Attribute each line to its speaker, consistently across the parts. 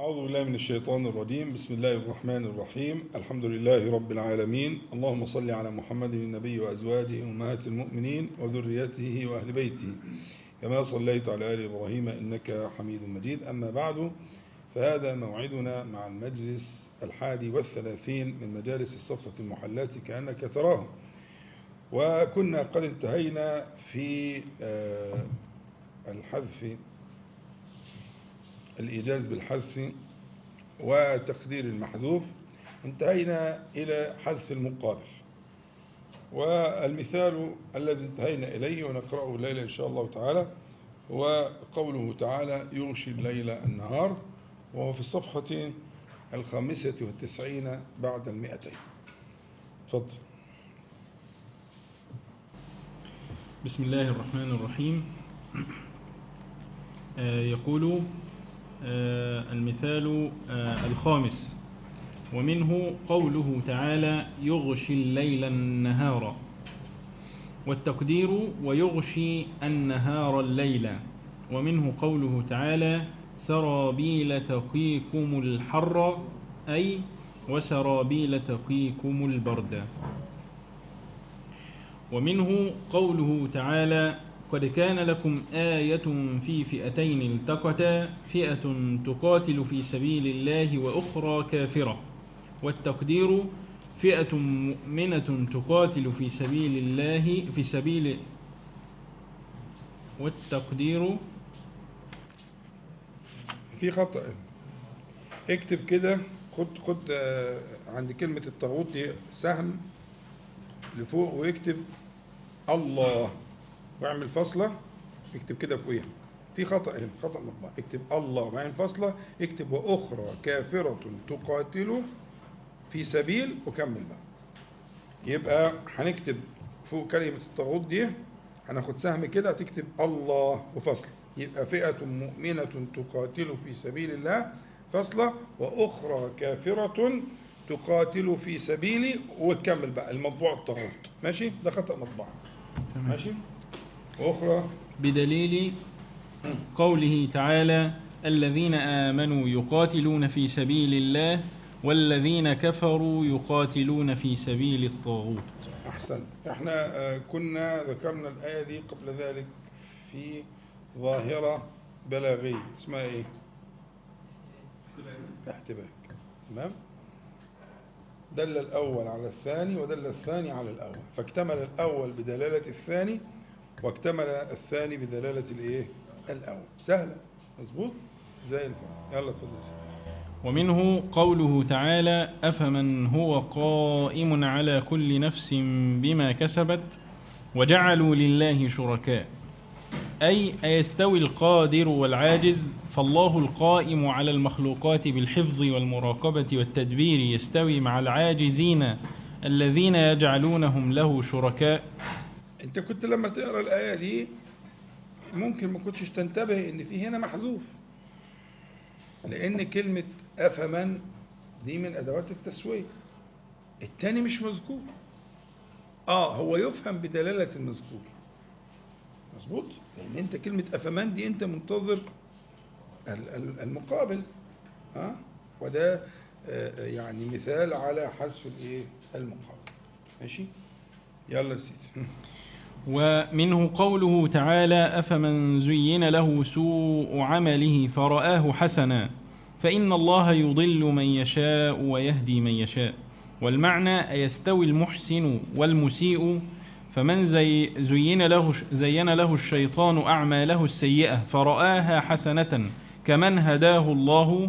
Speaker 1: أعوذ بالله من الشيطان الرجيم بسم الله الرحمن الرحيم الحمد لله رب العالمين اللهم صل على محمد النبي وأزواجه أمهات المؤمنين وذريته وأهل بيته كما صليت على آل إبراهيم إنك حميد مجيد أما بعد فهذا موعدنا مع المجلس الحادي والثلاثين من مجالس الصفة المحلات كأنك تراه وكنا قد انتهينا في الحذف الإيجاز بالحذف وتقدير المحذوف انتهينا إلى حذف المقابل والمثال الذي انتهينا إليه ونقرأه الليلة إن شاء الله تعالى هو قوله تعالى يغشي الليل النهار وهو في الصفحة الخامسة والتسعين بعد المئتين تفضل
Speaker 2: بسم الله الرحمن الرحيم آه يقول آه المثال آه الخامس ومنه قوله تعالى يغشي الليل النهار والتقدير ويغشي النهار الليل ومنه قوله تعالى سرابيل تقيكم الحر أي وسرابيل تقيكم البرد ومنه قوله تعالى قد كان لكم آية في فئتين التقتا فئة تقاتل في سبيل الله وأخرى كافرة والتقدير فئة مؤمنة تقاتل في سبيل الله في سبيل والتقدير
Speaker 1: في خطأ اكتب كده خد خد عند كلمة الطاغوت دي سهم لفوق ويكتب الله واعمل فاصلة اكتب كده فوقيها في خطأ هنا خطأ مطبع اكتب الله وبعدين فاصلة اكتب وأخرى كافرة تقاتل في سبيل وكمل بقى يبقى هنكتب فوق كلمة الطاغوت دي هناخد سهم كده هتكتب الله وفصل يبقى فئة مؤمنة تقاتل في سبيل الله فصلة وأخرى كافرة تقاتل في سبيلي وتكمل بقى المطبوع الطاغوت ماشي ده خطأ مطبع ماشي وأخرى
Speaker 2: بدليل قوله تعالى الذين آمنوا يقاتلون في سبيل الله والذين كفروا يقاتلون في سبيل الطاغوت
Speaker 1: أحسن احنا كنا ذكرنا الآية دي قبل ذلك في ظاهرة بلاغية اسمها ايه احتباك تمام دل الأول على الثاني ودل الثاني على الأول فاكتمل الأول بدلالة الثاني واكتمل الثاني بدلالة الايه الأول سهلة مظبوط زي الفل يلا اتفضل
Speaker 2: ومنه قوله تعالى أفمن هو قائم على كل نفس بما كسبت وجعلوا لله شركاء أي أيستوي القادر والعاجز فالله القائم على المخلوقات بالحفظ والمراقبة والتدبير يستوي مع العاجزين الذين يجعلونهم له شركاء
Speaker 1: انت كنت لما تقرأ الآية دي ممكن ما كنتش تنتبه ان في هنا محذوف لان كلمة أفمن دي من أدوات التسوية التاني مش مذكور اه هو يفهم بدلالة المذكور مظبوط لان انت كلمة أفمن دي انت منتظر المقابل ها آه؟ وده آه يعني مثال على حذف الايه المقابل ماشي يلا سيدي
Speaker 2: ومنه قوله تعالى أفمن زين له سوء عمله فرآه حسنا فإن الله يضل من يشاء ويهدي من يشاء والمعنى أيستوي المحسن والمسيء فمن زي زين له, زين له الشيطان أعماله السيئة فرآها حسنة كمن هداه الله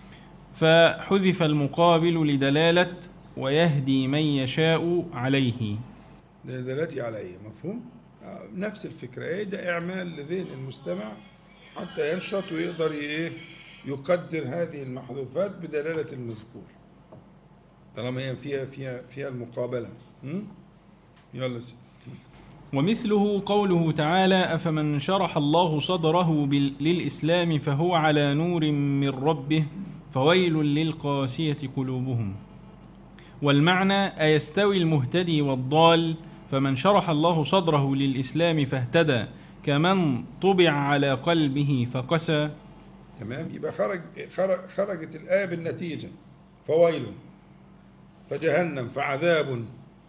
Speaker 2: فحذف المقابل لدلالة ويهدي من يشاء عليه
Speaker 1: دلالتي عليه مفهوم نفس الفكرة ايه ده اعمال لذهن المستمع حتى ينشط ويقدر ايه يقدر هذه المحذوفات بدلالة المذكور طالما هي فيها فيها فيها المقابلة م? يلا سيدي
Speaker 2: ومثله قوله تعالى أفمن شرح الله صدره للإسلام فهو على نور من ربه فويل للقاسية قلوبهم والمعنى أيستوي المهتدي والضال فمن شرح الله صدره للإسلام فاهتدى كمن طبع على قلبه فقسى
Speaker 1: تمام يبقى خرج خرج خرجت الآية بالنتيجة فويل فجهنم فعذاب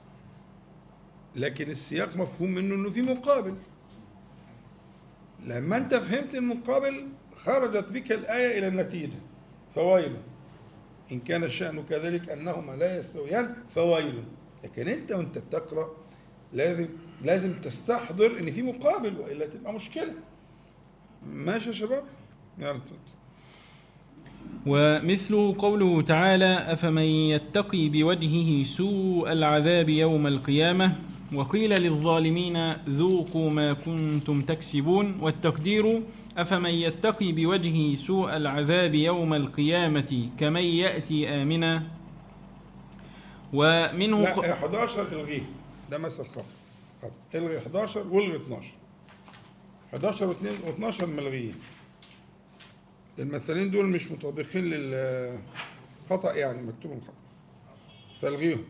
Speaker 1: لكن السياق مفهوم منه انه في مقابل لما انت فهمت المقابل خرجت بك الآية إلى النتيجة فويل إن كان الشأن كذلك أنهما لا يستويان فويل لكن أنت وأنت بتقرأ لازم لازم تستحضر إن في مقابل وإلا تبقى مشكلة ماشي يا شباب يلا اتفضل.
Speaker 2: ومثل قوله تعالى أفمن يتقي بوجهه سوء العذاب يوم القيامة وقيل للظالمين ذوقوا ما كنتم تكسبون والتقدير أفمن يتقي بوجهه سوء العذاب يوم القيامة كمن يأتي آمنا ومنه ق-
Speaker 1: لا 11 الغيه ده مثل خطأ خطأ الغي 11 والغي 12 11 و2 و12 ملغيين المثلين دول مش مطابقين للخطأ يعني مكتوبهم خطأ فالغيهم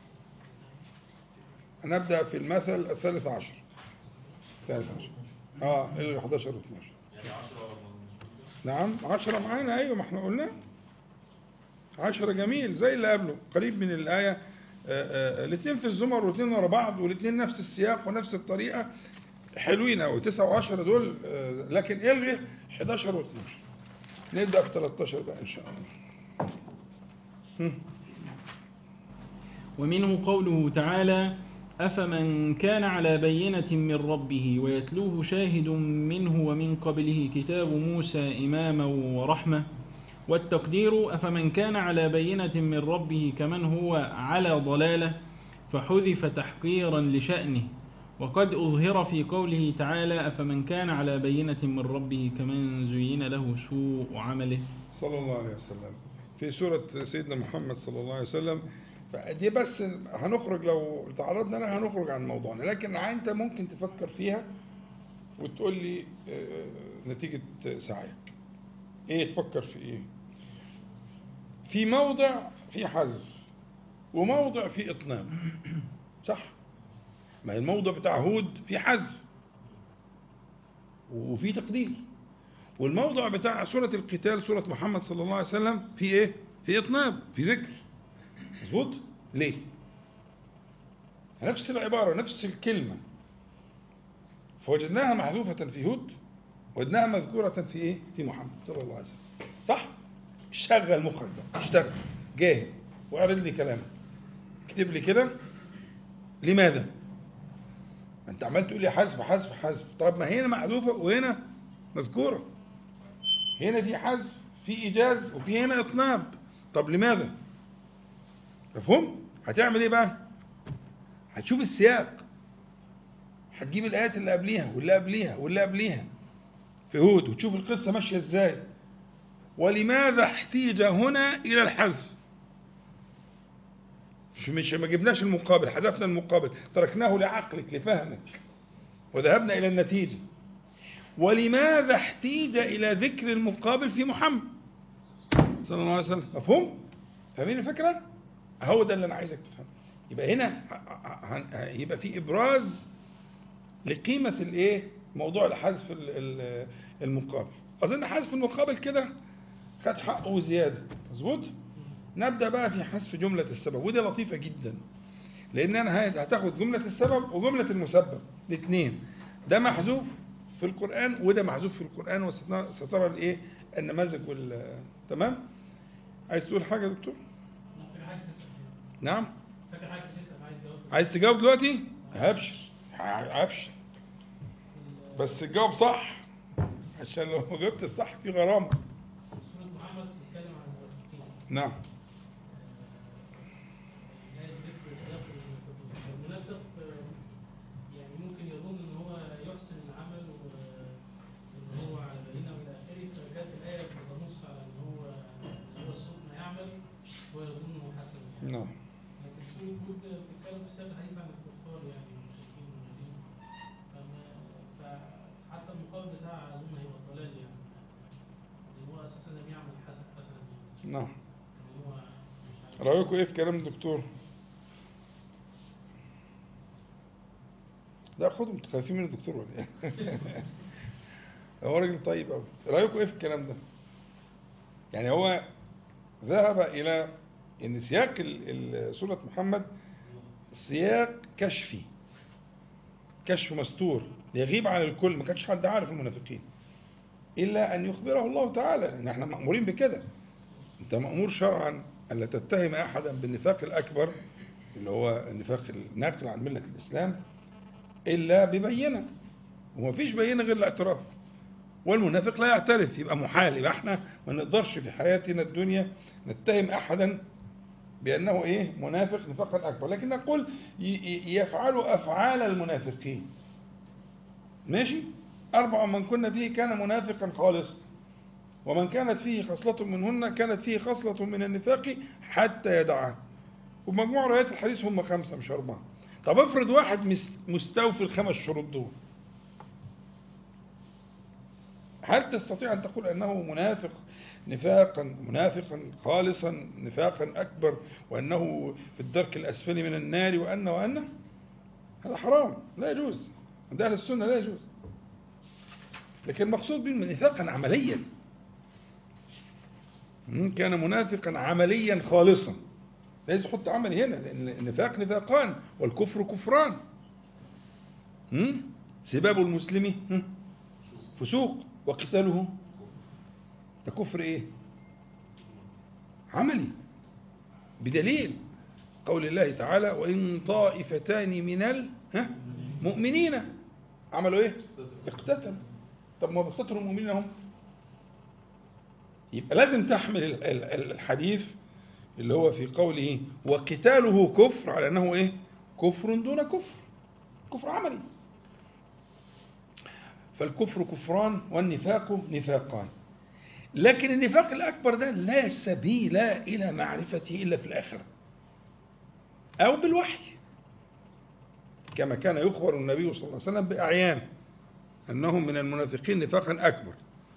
Speaker 1: هنبدأ في المثل الثالث عشر الثالث عشر اه الغي 11 و12 نعم 10 معانا ايوه ما احنا قلنا عشرة جميل زي اللي قبله قريب من الآية الاثنين في الزمر والاثنين ورا بعض والاثنين نفس السياق ونفس الطريقة حلوين أوي 9 و10 دول آه، لكن الغي 11 و12 نبدأ في 13 بقى إن شاء الله هم.
Speaker 2: ومنه قوله تعالى أفمن كان على بينة من ربه ويتلوه شاهد منه ومن قبله كتاب موسى إماما ورحمة والتقدير أفمن كان على بينة من ربه كمن هو على ضلالة فحذف تحقيرا لشأنه وقد أظهر في قوله تعالى أفمن كان على بينة من ربه كمن زين له سوء عمله
Speaker 1: صلى الله عليه وسلم في سورة سيدنا محمد صلى الله عليه وسلم فدي بس هنخرج لو تعرضنا لها هنخرج عن موضوعنا لكن انت ممكن تفكر فيها وتقول لي آه، نتيجة سعيك ايه تفكر في ايه في موضع في حذف وموضع في اطناب صح ما هي الموضع بتاع هود في حذف وفي تقدير والموضع بتاع سورة القتال سورة محمد صلى الله عليه وسلم في ايه؟ في اطناب في ذكر مظبوط؟ ليه؟ نفس العبارة نفس الكلمة فوجدناها محذوفة في هود وجدناها مذكورة في ايه؟ في محمد صلى الله عليه وسلم صح؟ شغل مخك بقى اشتغل جاهد واعرض لي كلامك اكتب لي كده لماذا؟ ما انت عمال تقول لي حذف حذف حذف طب ما هنا محذوفة وهنا مذكورة هنا في حذف في إيجاز وفي هنا إطناب طب لماذا؟ مفهوم؟ هتعمل إيه بقى؟ هتشوف السياق هتجيب الآيات اللي قبليها واللي قبليها واللي قبليها في هود وتشوف القصة ماشية إزاي ولماذا احتيج هنا إلى الحذف مش مش ما جبناش المقابل حذفنا المقابل تركناه لعقلك لفهمك وذهبنا إلى النتيجة ولماذا احتيج إلى ذكر المقابل في محمد صلى الله عليه وسلم مفهوم؟ فاهمين الفكرة؟ هو ده اللي أنا عايزك تفهم يبقى هنا ه- ه- يبقى في إبراز لقيمة الإيه؟ موضوع الحذف ال- ال- المقابل أظن حذف المقابل كده خد حقه وزيادة مظبوط؟ نبدأ بقى في حذف جملة السبب ودي لطيفة جدا لأن أنا هت- هتاخد جملة السبب وجملة المسبب الاثنين ده محذوف في القرآن وده محذوف في القرآن وسترى الإيه النماذج وال تمام عايز تقول حاجة يا دكتور
Speaker 3: فاكر حاجة تسأل
Speaker 1: نعم
Speaker 3: فاكر حاجة تسأل عايز جواب
Speaker 1: عايز تجاوب دلوقتي هبشر هبشر بس تجاوب صح عشان لو ما جاوبت الصح في غرامة
Speaker 3: سورة محمد بتتكلم عن المنافقين
Speaker 1: نعم
Speaker 3: لا ذكر سياق المنافقين المنافق آه، يعني ممكن يظن ان هو يحسن العمل وان هو على بينه الى اخره فجاءت الايه بتنص على ان هو ان هو السوء ما يعمل ويظن انه حسن يعني
Speaker 1: نعم
Speaker 3: لكن سورة هود بتتكلم في سياق الحديث عن الكفار يعني المشركين والمدين فحتى المقابل بتاعها اظن هيبقى ضلال يعني ان هو اساسا لم يعمل حسن حسنا يعني
Speaker 1: نعم
Speaker 3: ان هو مش عارف
Speaker 1: رأيكم ايه في كلام الدكتور لا خدوا انتوا خايفين من الدكتور ولا ايه هو راجل طيب قوي رأيكم ايه في الكلام ده يعني هو ذهب إلى أن سياق ال- ال- سورة محمد سياق كشفي كشف مستور يغيب عن الكل ما كانش حد عارف المنافقين إلا أن يخبره الله تعالى لأن احنا مأمورين بكده أنت مأمور شرعا ألا تتهم أحدا بالنفاق الأكبر اللي هو النفاق الناقل عن ملة الإسلام إلا ببينة ومفيش بينة غير الاعتراف والمنافق لا يعترف يبقى محال يبقى احنا ما نقدرش في حياتنا الدنيا نتهم أحدا بأنه إيه منافق نفاقا أكبر لكن نقول ي- ي- يفعل أفعال المنافقين ماشي أربع من كنا فيه كان منافقا خالصا ومن كانت فيه خصلة منهن كانت فيه خصلة من النفاق حتى يدعها ومجموع روايات الحديث هم خمسة مش أربعة طب افرض واحد مس- مستوفي الخمس شروط دول هل تستطيع أن تقول أنه منافق نفاقا منافقا خالصا نفاقا أكبر وأنه في الدرك الأسفل من النار وأن وأن هذا حرام لا يجوز عند أهل السنة لا يجوز لكن المقصود به نفاقا عمليا مم، كان منافقا عمليا خالصا لازم يحط عمل هنا لأن النفاق نفاقان والكفر كفران مم؟ سباب المسلم مم، فسوق وقتاله ده كفر ايه عملي بدليل قول الله تعالى وإن طائفتان من المؤمنين عملوا ايه اقتتلوا طب ما بيقتتلوا المؤمنين هم يبقى لازم تحمل ال- ال- الحديث اللي هو في قوله وقتاله كفر على انه ايه كفر دون كفر كفر عملي فالكفر كفران والنفاق نفاقان لكن النفاق الأكبر ده لا سبيل إلى معرفته إلا في الآخرة أو بالوحي كما كان يخبر النبي صلى الله عليه وسلم بأعيان أنهم من المنافقين نفاقا أكبر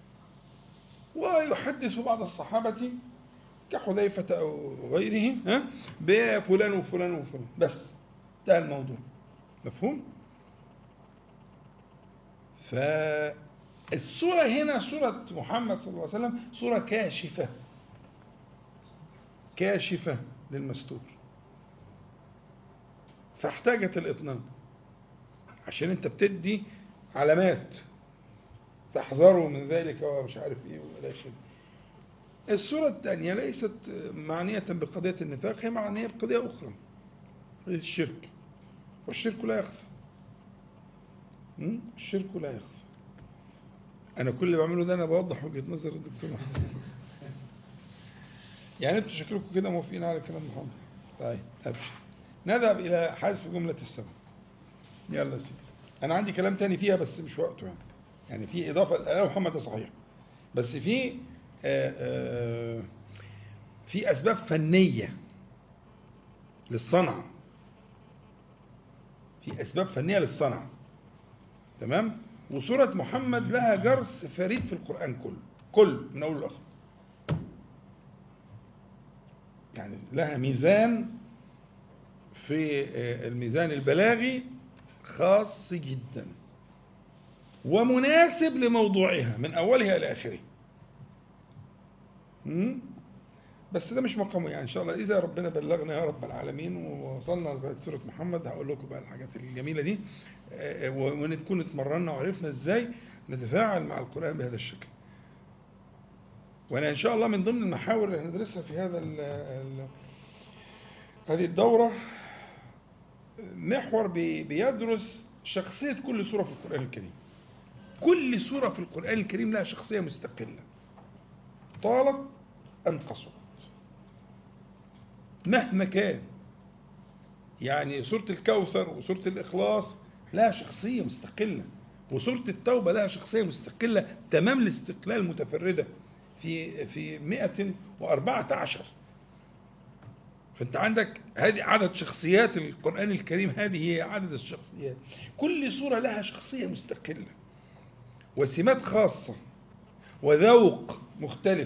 Speaker 1: ويحدث بعض الصحابة كحذيفة أو غيره ها، بفلان وفلان وفلان بس ده الموضوع مفهوم؟ فالصورة هنا صورة محمد صلى الله عليه وسلم صورة كاشفة كاشفة للمستور فاحتاجت الإطنان عشان انت بتدي علامات فاحذروا من ذلك ومش عارف ايه والى اخره الصورة الثانية ليست معنية بقضية النفاق هي معنية بقضية أخرى قضية الشرك والشرك لا يخفى م? الشرك لا يخفى أنا كل اللي بعمله ده أنا بوضح وجهة نظر الدكتور محمد يعني أنتوا شكلكم كده موافقين على كلام محمد طيب أبشر نذهب إلى حذف جملة السبب يلا يا سيدي أنا عندي كلام تاني فيها بس مش وقته يعني يعني في إضافة أنا محمد ده صحيح بس في آه، آه، في أسباب فنية للصنعة في أسباب فنية للصنعة تمام وسورة محمد لها جرس فريد في القرآن كله كل من أول لآخر يعني لها ميزان في آه، الميزان البلاغي خاص جدا ومناسب لموضوعها من أولها إلى آخره مم؟ بس ده مش مقامه يعني ان شاء الله اذا ربنا بلغنا يا رب العالمين ووصلنا لغايه سوره محمد هقول لكم بقى الحاجات الجميله دي آه، ونكون اتمرنا وعرفنا ازاي نتفاعل مع القران بهذا الشكل. وانا ان شاء الله من ضمن المحاور اللي هندرسها في هذا ال ال هذه الدوره محور بي- بيدرس شخصيه كل سوره في القران الكريم. كل سوره في القران الكريم لها شخصيه مستقله. طالت أم قصرت مهما كان يعني سورة الكوثر وسورة الإخلاص لها شخصية مستقلة وسورة التوبة لها شخصية مستقلة تمام الاستقلال متفردة في في 114 فأنت عندك هذه عدد شخصيات القرآن الكريم هذه هي عدد الشخصيات كل سورة لها شخصية مستقلة وسمات خاصة وذوق مختلف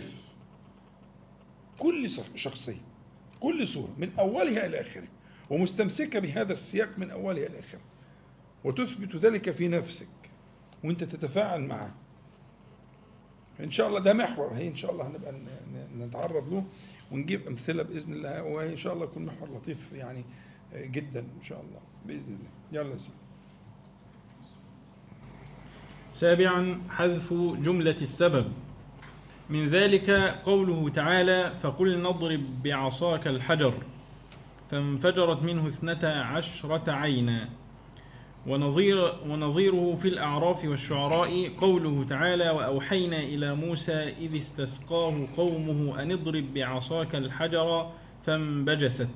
Speaker 1: كل صح- شخصية كل سورة من أولها إلى آخرها ومستمسكة بهذا السياق من أولها إلى آخرها وتثبت ذلك في نفسك وأنت تتفاعل معه ان شاء الله ده محور هي ان شاء الله هنبقى ن- ن- نتعرض له ونجيب امثله باذن الله وان شاء الله يكون محور لطيف يعني جدا ان شاء الله باذن الله يلا يا سيدي
Speaker 2: سابعا حذف جملة السبب من ذلك قوله تعالى فقل نضرب بعصاك الحجر فانفجرت منه اثنتا عشرة عينا ونظير ونظيره في الأعراف والشعراء قوله تعالى وأوحينا إلى موسى إذ استسقاه قومه أن اضرب بعصاك الحجر فانبجست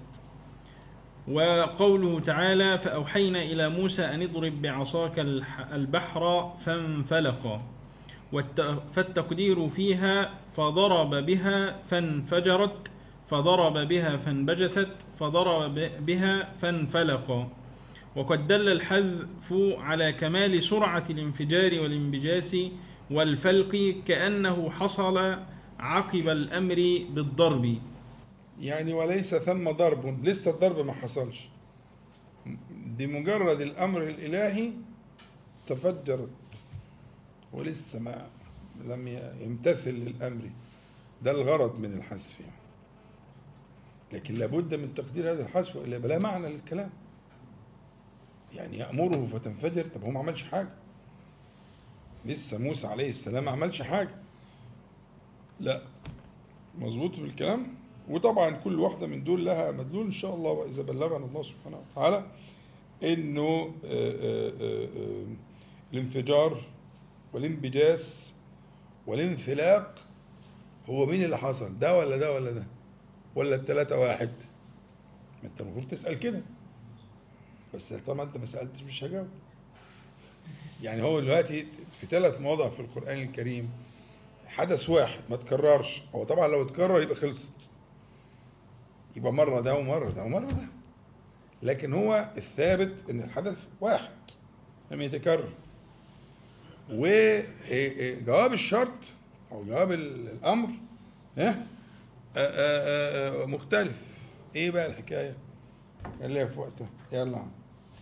Speaker 2: وقوله تعالى فأوحينا إلى موسى أن اضرب بعصاك الح- البحر فانفلق والت- فالتقدير فيها فضرب بها فانفجرت فضرب بها فانبجست فضرب ب- بها فانفلق وقد دل الحذف على كمال سرعة الانفجار والانبجاس والفلق كأنه حصل عقب الأمر بالضرب
Speaker 1: يعني وليس ثم ضرب لسه الضرب ما حصلش بمجرد الامر الالهي تفجرت ولسه ما لم يمتثل للامر ده الغرض من الحذف يعني. لكن لابد من تقدير هذا الحذف والا بلا معنى للكلام يعني يامره فتنفجر طب هو ما عملش حاجه لسه موسى عليه السلام ما عملش حاجه لا مظبوط في الكلام وطبعا كل واحدة من دول لها مدلول إن شاء الله وإذا بلغنا الله سبحانه وتعالى إنه آه، آه، آه، آه، الانفجار والانبجاس والانفلاق هو مين اللي حصل ده ولا ده ولا ده ولا التلاتة واحد ما انت المفروض تسأل كده بس طبعا انت ما سألتش مش هجاوب يعني هو دلوقتي في ثلاث مواضع في القرآن الكريم حدث واحد ما تكررش هو طبعا لو اتكرر يبقى خلصت يبقى مرة ده ومرة ده ومرة ده لكن هو الثابت ان الحدث واحد لم يتكرر وجواب الشرط او جواب ال- الامر ها آه، آه، آه، مختلف ايه بقى الحكايه اللي هي في وقتها يلا يا عم.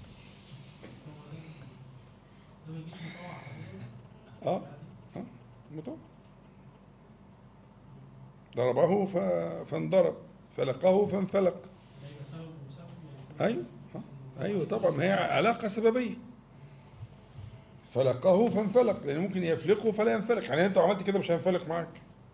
Speaker 3: ده ما يجيش مطوع
Speaker 1: اه اه مطوع ضربه ف... فانضرب فلقه فانفلق
Speaker 3: ده يبقى سبب وسبب يعني
Speaker 1: ايوه آه، ايوه طبعا ما هي علاقه سببيه فلقه فانفلق لان ممكن يفلقه فلا ينفلق يعني انت لو عملت كده مش هينفلق معاك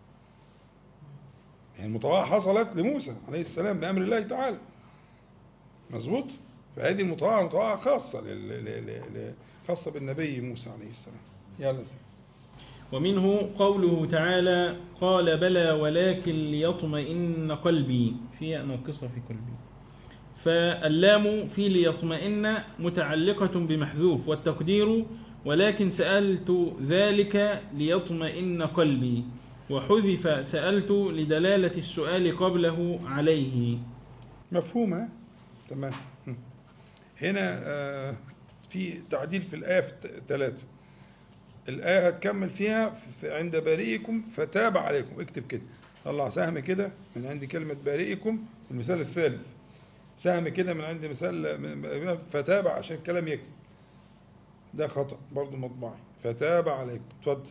Speaker 1: يعني المطاوعه حصلت لموسى عليه السلام بامر الله تعالى مظبوط فهذه المطاوعه مطاوعه خاصه لل... ل... ل... ل... خاصه بالنبي موسى عليه السلام يلا سيدي.
Speaker 2: ومنه قوله تعالى قال بلى ولكن ليطمئن قلبي في ناقصة في قلبي فاللام في ليطمئن متعلقة بمحذوف والتقدير ولكن سألت ذلك ليطمئن قلبي وحذف سألت لدلالة السؤال قبله عليه
Speaker 1: مفهومة تمام م. هنا آه، في تعديل في الآية في الت- ثلاثة الآية هتكمل فيها في- عند بارئكم فتاب عليكم اكتب كده طلع سهم كده من عند كلمة بارئكم المثال الثالث سهم كده من عند مثال م- فتاب عشان الكلام يكتب ده خطأ برضه مطبعي فتاب عليكم اتفضل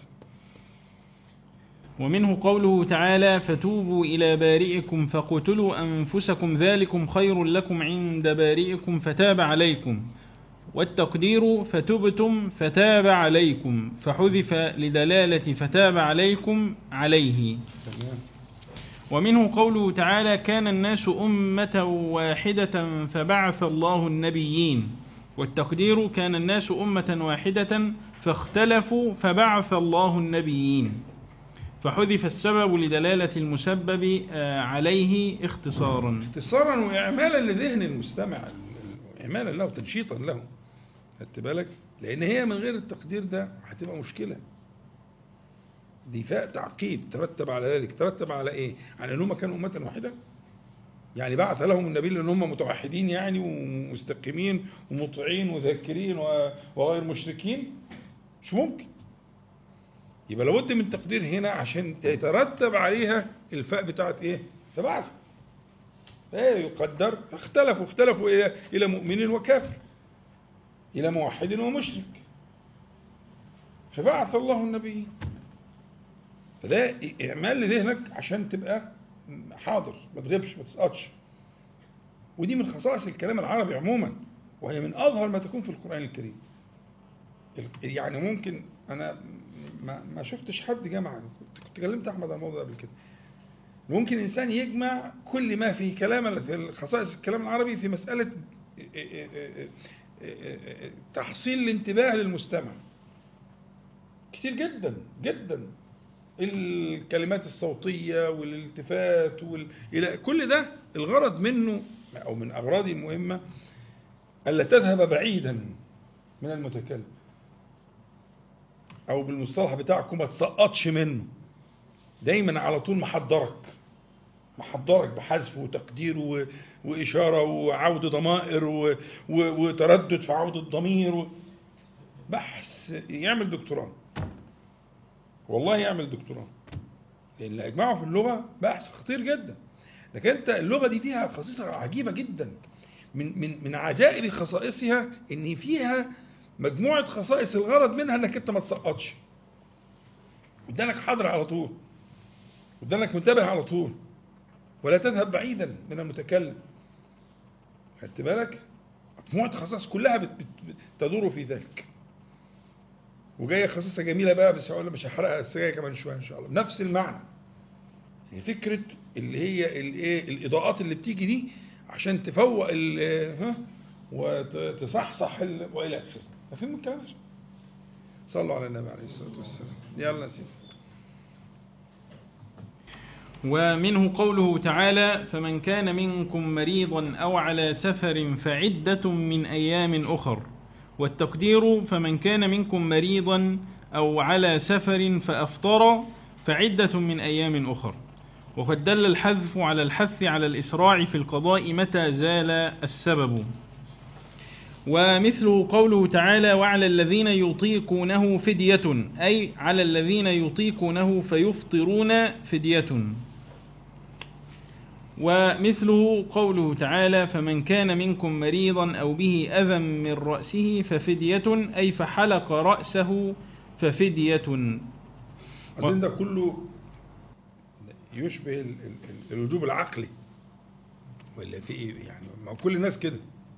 Speaker 2: ومنه قوله تعالى فتوبوا إلى بارئكم فقتلوا أنفسكم ذلكم خير لكم عند بارئكم فتاب عليكم والتقدير فتبتم فتاب عليكم فحذف لدلالة فتاب عليكم عليه
Speaker 1: تمام
Speaker 2: ومنه قوله تعالى كان الناس أمة واحدة فبعث الله النبيين والتقدير كان الناس أمة واحدة فاختلفوا فبعث الله النبيين فحذف السبب لدلالة المسبب آه، عليه اختصارا
Speaker 1: اختصارا واعمالا لذهن المستمع ال- ال- اعمالا له تنشيطا له خدت بالك لان هي من غير التقدير ده هتبقى مشكله دي فاء تعقيب ترتب على ذلك ترتب على ايه على ان هم كانوا امه واحده يعني بعث لهم النبي لان هم متوحدين يعني ومستقيمين ومطيعين وذاكرين و- وغير مشركين مش ممكن يبقى لابد من تقدير هنا عشان يترتب عليها الفاء بتاعت ايه فبعث ايه يقدر اختلفوا اختلفوا الى الى مؤمن وكافر الى موحد ومشرك فبعث الله النبي فده اعمال لذهنك عشان تبقى حاضر ما تغيبش ما تسقطش ودي من خصائص الكلام العربي عموما وهي من اظهر ما تكون في القران الكريم يعني ممكن انا ما, ما شفتش حد جمع كنت كنت كلمت احمد عن الموضوع ده قبل كده ممكن انسان يجمع كل ما في كلام في خصائص الكلام العربي في مساله تحصيل الانتباه للمستمع كتير جدا جدا الكلمات الصوتية والالتفات وال... إلى كل ده الغرض منه أو من أغراضه المهمة ألا تذهب بعيدا من المتكلم أو بالمصطلح بتاعكم ما تسقطش منه دايما على طول محضرك محضرك بحذف وتقدير و... وإشارة وعودة ضمائر و... و... وتردد في عودة ضمير و... بحث يعمل دكتوراه والله يعمل دكتوراه لان اللي اجمعه في اللغه بحث خطير جدا لكن انت اللغه دي فيها خصيصه عجيبه جدا من من من عجائب خصائصها ان فيها مجموعه خصائص الغرض منها انك انت ما تسقطش ودانك حاضر على طول ودانك منتبه على طول ولا تذهب بعيدا من المتكلم خدت بالك مجموعه خصائص كلها بت بت تدور في ذلك وجايه خصيصه جميله بقى بس هقول مش هحرقها بس جايه كمان شويه ان شاء الله نفس المعنى هي فكره اللي هي الايه الاضاءات اللي بتيجي دي عشان تفوق ها وتصحصح والى اخره فاهمين الكلام ده صلوا على النبي عليه الصلاه والسلام يلا سيدي
Speaker 2: ومنه قوله تعالى فمن كان منكم مريضا أو على سفر فعدة من أيام أخر والتقدير فمن كان منكم مريضا أو على سفر فأفطر فعدة من أيام أخر وقد دل الحذف على الحث على الإسراع في القضاء متى زال السبب ومثله قوله تعالى وعلى الذين يطيقونه فدية أي على الذين يطيقونه فيفطرون فدية ومثله قوله تعالى فمن كان منكم مريضا أو به أذى من رأسه ففدية أي فحلق رأسه ففدية
Speaker 1: أظن ده كله يشبه ال- ال- الوجوب العقلي ولا في ايه يعني ما كل الناس كده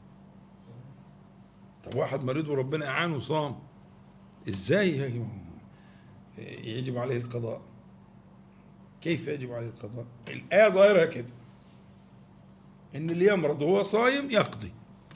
Speaker 1: طب واحد مريض وربنا اعانه وصام ازاي يا جماعة؟ يجب عليه القضاء كيف يجب عليه القضاء الآية ظاهرها كده إن اللي يمرض وهو صايم يقضي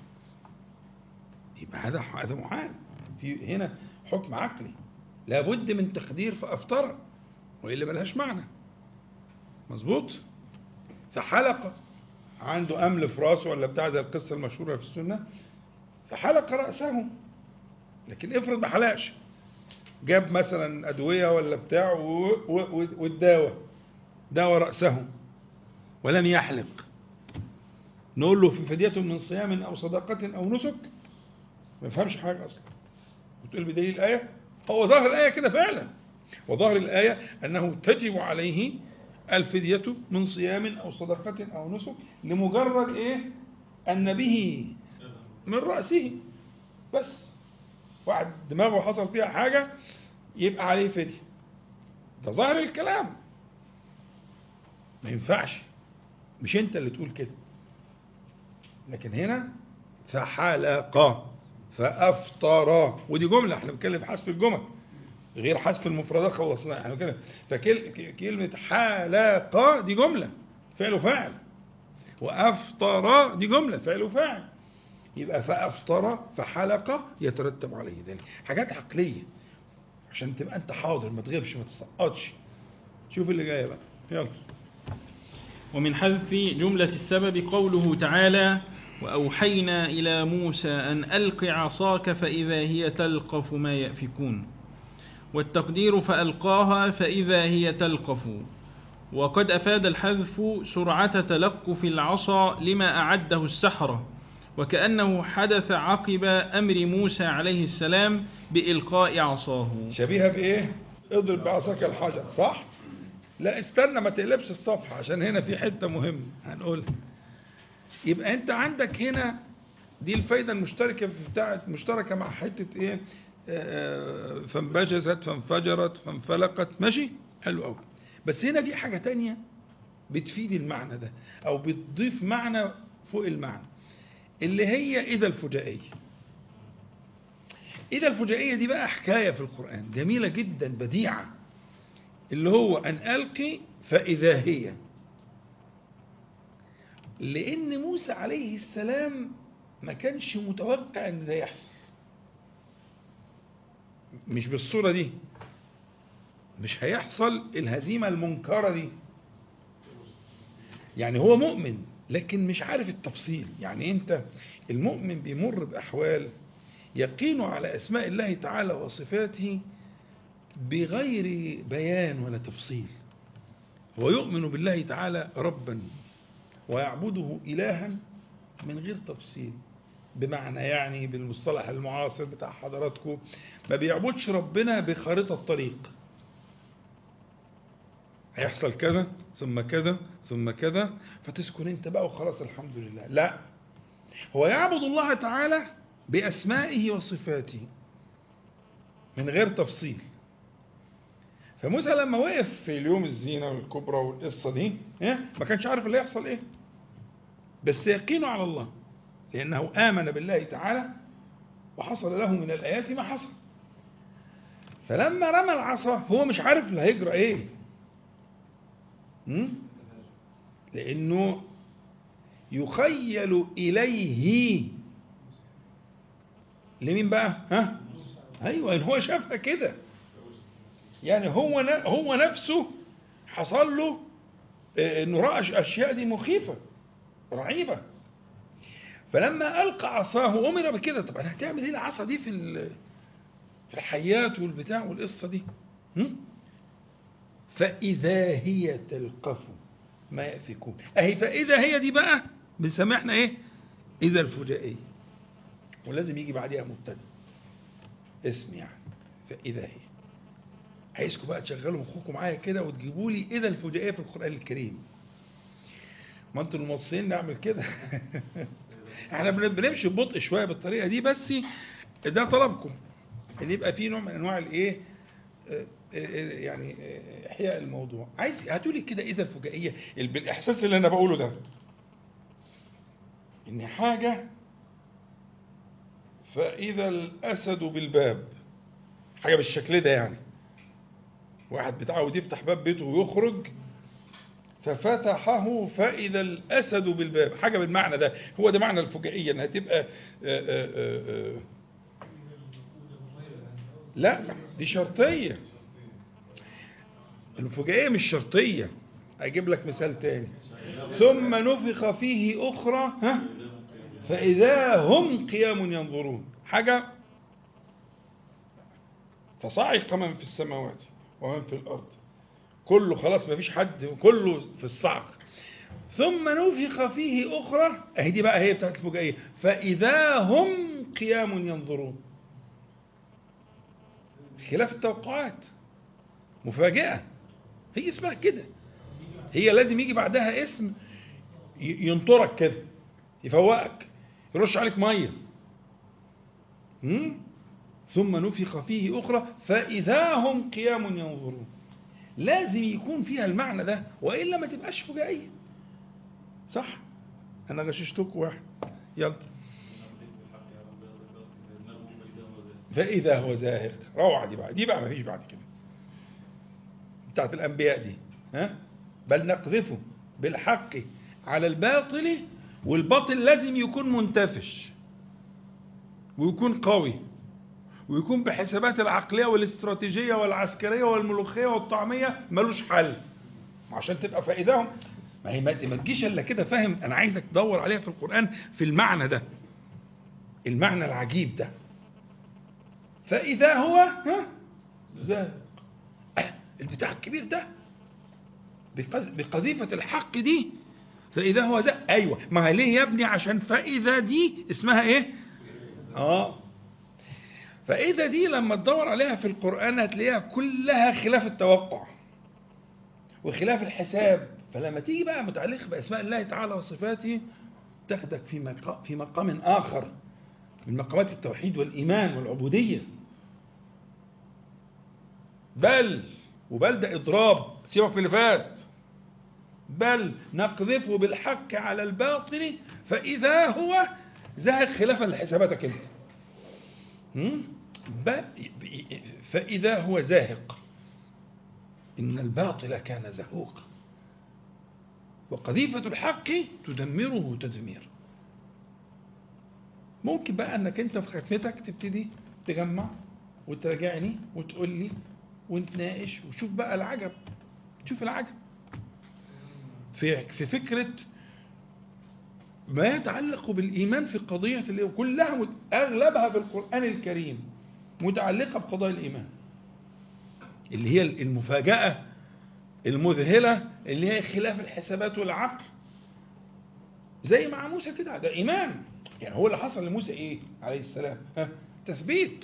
Speaker 1: يبقى هذا هذا محال في هنا حكم عقلي لابد من تقدير فأفطر وإلا ملهاش معنى مظبوط فحلق عنده أمل في راسه ولا بتاع زي القصة المشهورة في السنة فحلق رأسه لكن افرض ما حلقش جاب مثلا أدوية ولا بتاع و- و- والدواء داوى رأسه ولم يحلق نقول له في فدية من صيام أو صدقة أو نسك ما يفهمش حاجة أصلا وتقول بدليل الآية هو ظاهر الآية كده فعلا وظاهر الآية أنه تجب عليه الفدية من صيام أو صدقة أو نسك لمجرد إيه أن به من رأسه بس واحد دماغه حصل فيها حاجة يبقى عليه فدية ده ظاهر الكلام ما ينفعش مش انت اللي تقول كده لكن هنا فحلق فافطر ودي جمله احنا بنتكلم في حذف الجمل غير حذف المفردات خلصناها احنا بنتكلم فكلمه حلق دي جمله فعل وفاعل وافطر دي جمله فعل وفاعل يبقى فافطر فحلق يترتب عليه ذلك حاجات عقليه عشان تبقى انت حاضر ما تغيبش ما تسقطش شوف اللي جايه بقى يلا
Speaker 2: ومن حذف جملة السبب قوله تعالى وأوحينا إلى موسى أن ألق عصاك فإذا هي تلقف ما يأفكون والتقدير فألقاها فإذا هي تلقف وقد أفاد الحذف سرعة تلقف العصا لما أعده السحرة وكأنه حدث عقب أمر موسى عليه السلام بإلقاء عصاه
Speaker 1: شبيهه بايه اضرب بعصاك الحجر صح لا استنى ما تقلبش الصفحه عشان هنا في حته مهمه هنقولها يبقى انت عندك هنا دي الفايده المشتركه في بتاعت مشتركه مع حته ايه آه، فانبجست فانفجرت فانفلقت ماشي حلو قوي بس هنا في حاجة تانية بتفيد المعنى ده أو بتضيف معنى فوق المعنى اللي هي إذا الفجائية إذا الفجائية دي بقى حكاية في القرآن جميلة جدا بديعة اللي هو أن ألقي فإذا هي لأن موسى عليه السلام ما كانش متوقع أن ده يحصل مش بالصورة دي مش هيحصل الهزيمة المنكرة دي يعني هو مؤمن لكن مش عارف التفصيل يعني انت المؤمن بيمر بأحوال يقين على أسماء الله تعالى وصفاته بغير بيان ولا تفصيل هو يؤمن بالله تعالى ربا ويعبده إلها من غير تفصيل بمعنى يعني بالمصطلح المعاصر بتاع حضراتكم ما بيعبدش ربنا بخارطة طريق هيحصل كذا ثم كذا ثم كذا فتسكن انت بقى وخلاص الحمد لله لا هو يعبد الله تعالى بأسمائه وصفاته من غير تفصيل فموسى لما وقف في اليوم الزينة والكبرى والقصة دي إيه؟ ما كانش عارف اللي يحصل ايه بس يقينه على الله لأنه آمن بالله تعالى وحصل له من الآيات ما حصل فلما رمى العصا هو مش عارف اللي هيجرى ايه م? لأنه يخيل إليه لمين بقى ها أيوة إن هو شافها كده يعني هو ن- هو نفسه حصل له آه، انه راى اشياء دي مخيفه رعيبه فلما القى عصاه امر بكده طب انا هتعمل ايه العصا دي في ال- في الحيات والبتاع والقصه دي هم؟ فاذا هي تلقف ما يافكون اهي فاذا هي دي بقى بنسميها احنا ايه اذا الفجائيه ولازم يجي بعديها مبتدا اسم يعني فاذا هي عايزكم بقى تشغلوا مخكم معايا كده وتجيبوا لي اذا الفجائيه في القران الكريم ما انتوا المصريين نعمل كده احنا بن- بنمشي ببطء شويه بالطريقه دي بس ده طلبكم ان يبقى في نوع من انواع الايه آه، آه، يعني آه، احياء الموضوع عايز هاتوا لي كده اذا الفجائيه ال- بالاحساس اللي انا بقوله ده ان حاجه فاذا الاسد بالباب حاجه بالشكل ده يعني واحد متعود يفتح باب بيته ويخرج ففتحه فإذا الأسد بالباب حاجة بالمعنى ده هو ده معنى الفجائية إنها تبقى آه، آه، آه، آه. لا دي شرطية الفجائية مش شرطية أجيب لك مثال تاني ثم نفخ فيه أخرى ها فإذا هم قيام ينظرون حاجة فصعق من في السماوات ومن في الأرض كله خلاص ما فيش حد كله في الصعق ثم نفخ فيه أخرى أهي دي بقى هي بتاعت الفجائية فإذا هم قيام ينظرون خلاف التوقعات مفاجأة هي اسمها كده هي لازم يجي بعدها اسم ي- ينطرك كده يفوقك يرش عليك ميه هم؟ ثم نفخ فيه أخرى فإذا هم قيام ينظرون لازم يكون فيها المعنى ده وإلا ما تبقاش فجائية صح أنا غششتكم واحد يلا فإذا هو زاهق روعة دي بقى دي بقى ما فيش بعد كده بتاعت الأنبياء دي ها بل نقذفه بالحق على الباطل والباطل لازم يكون منتفش ويكون قوي ويكون بحسابات العقلية والاستراتيجية والعسكرية والملوخية والطعمية ملوش حل عشان تبقى فائدهم ما هي ما ما تجيش الا كده فاهم انا عايزك تدور عليها في القرآن في المعنى ده المعنى العجيب ده فإذا هو ها زاهق آه، البتاع الكبير ده بقذ- بقذيفة الحق دي فإذا هو زاهق أيوة ما هي ليه يا ابني عشان فإذا دي اسمها إيه آه فإذا دي لما تدور عليها في القرآن هتلاقيها كلها خلاف التوقع وخلاف الحساب فلما تيجي بقى متعلقة بأسماء الله تعالى وصفاته تاخدك في مقام, في مقام آخر من مقامات التوحيد والإيمان والعبودية بل وبل ده إضراب سيبك من اللي فات بل نقذفه بالحق على الباطل فإذا هو زاهق خلافا لحساباتك أنت هم؟ ب- فإذا هو زاهق إن الباطل كان زهوقا وقذيفة الحق تدمره تدمير ممكن بقى انك انت في ختمتك تبتدي تجمع وتراجعني وتقول لي ونتناقش وشوف بقى العجب شوف العجب في في فكرة ما يتعلق بالإيمان في قضية اللي كلها مت- أغلبها في القرآن الكريم متعلقة بقضايا الإيمان اللي هي المفاجأة المذهلة اللي هي خلاف الحسابات والعقل زي مع موسى كده ده إيمان يعني هو اللي حصل لموسى إيه عليه السلام ها تثبيت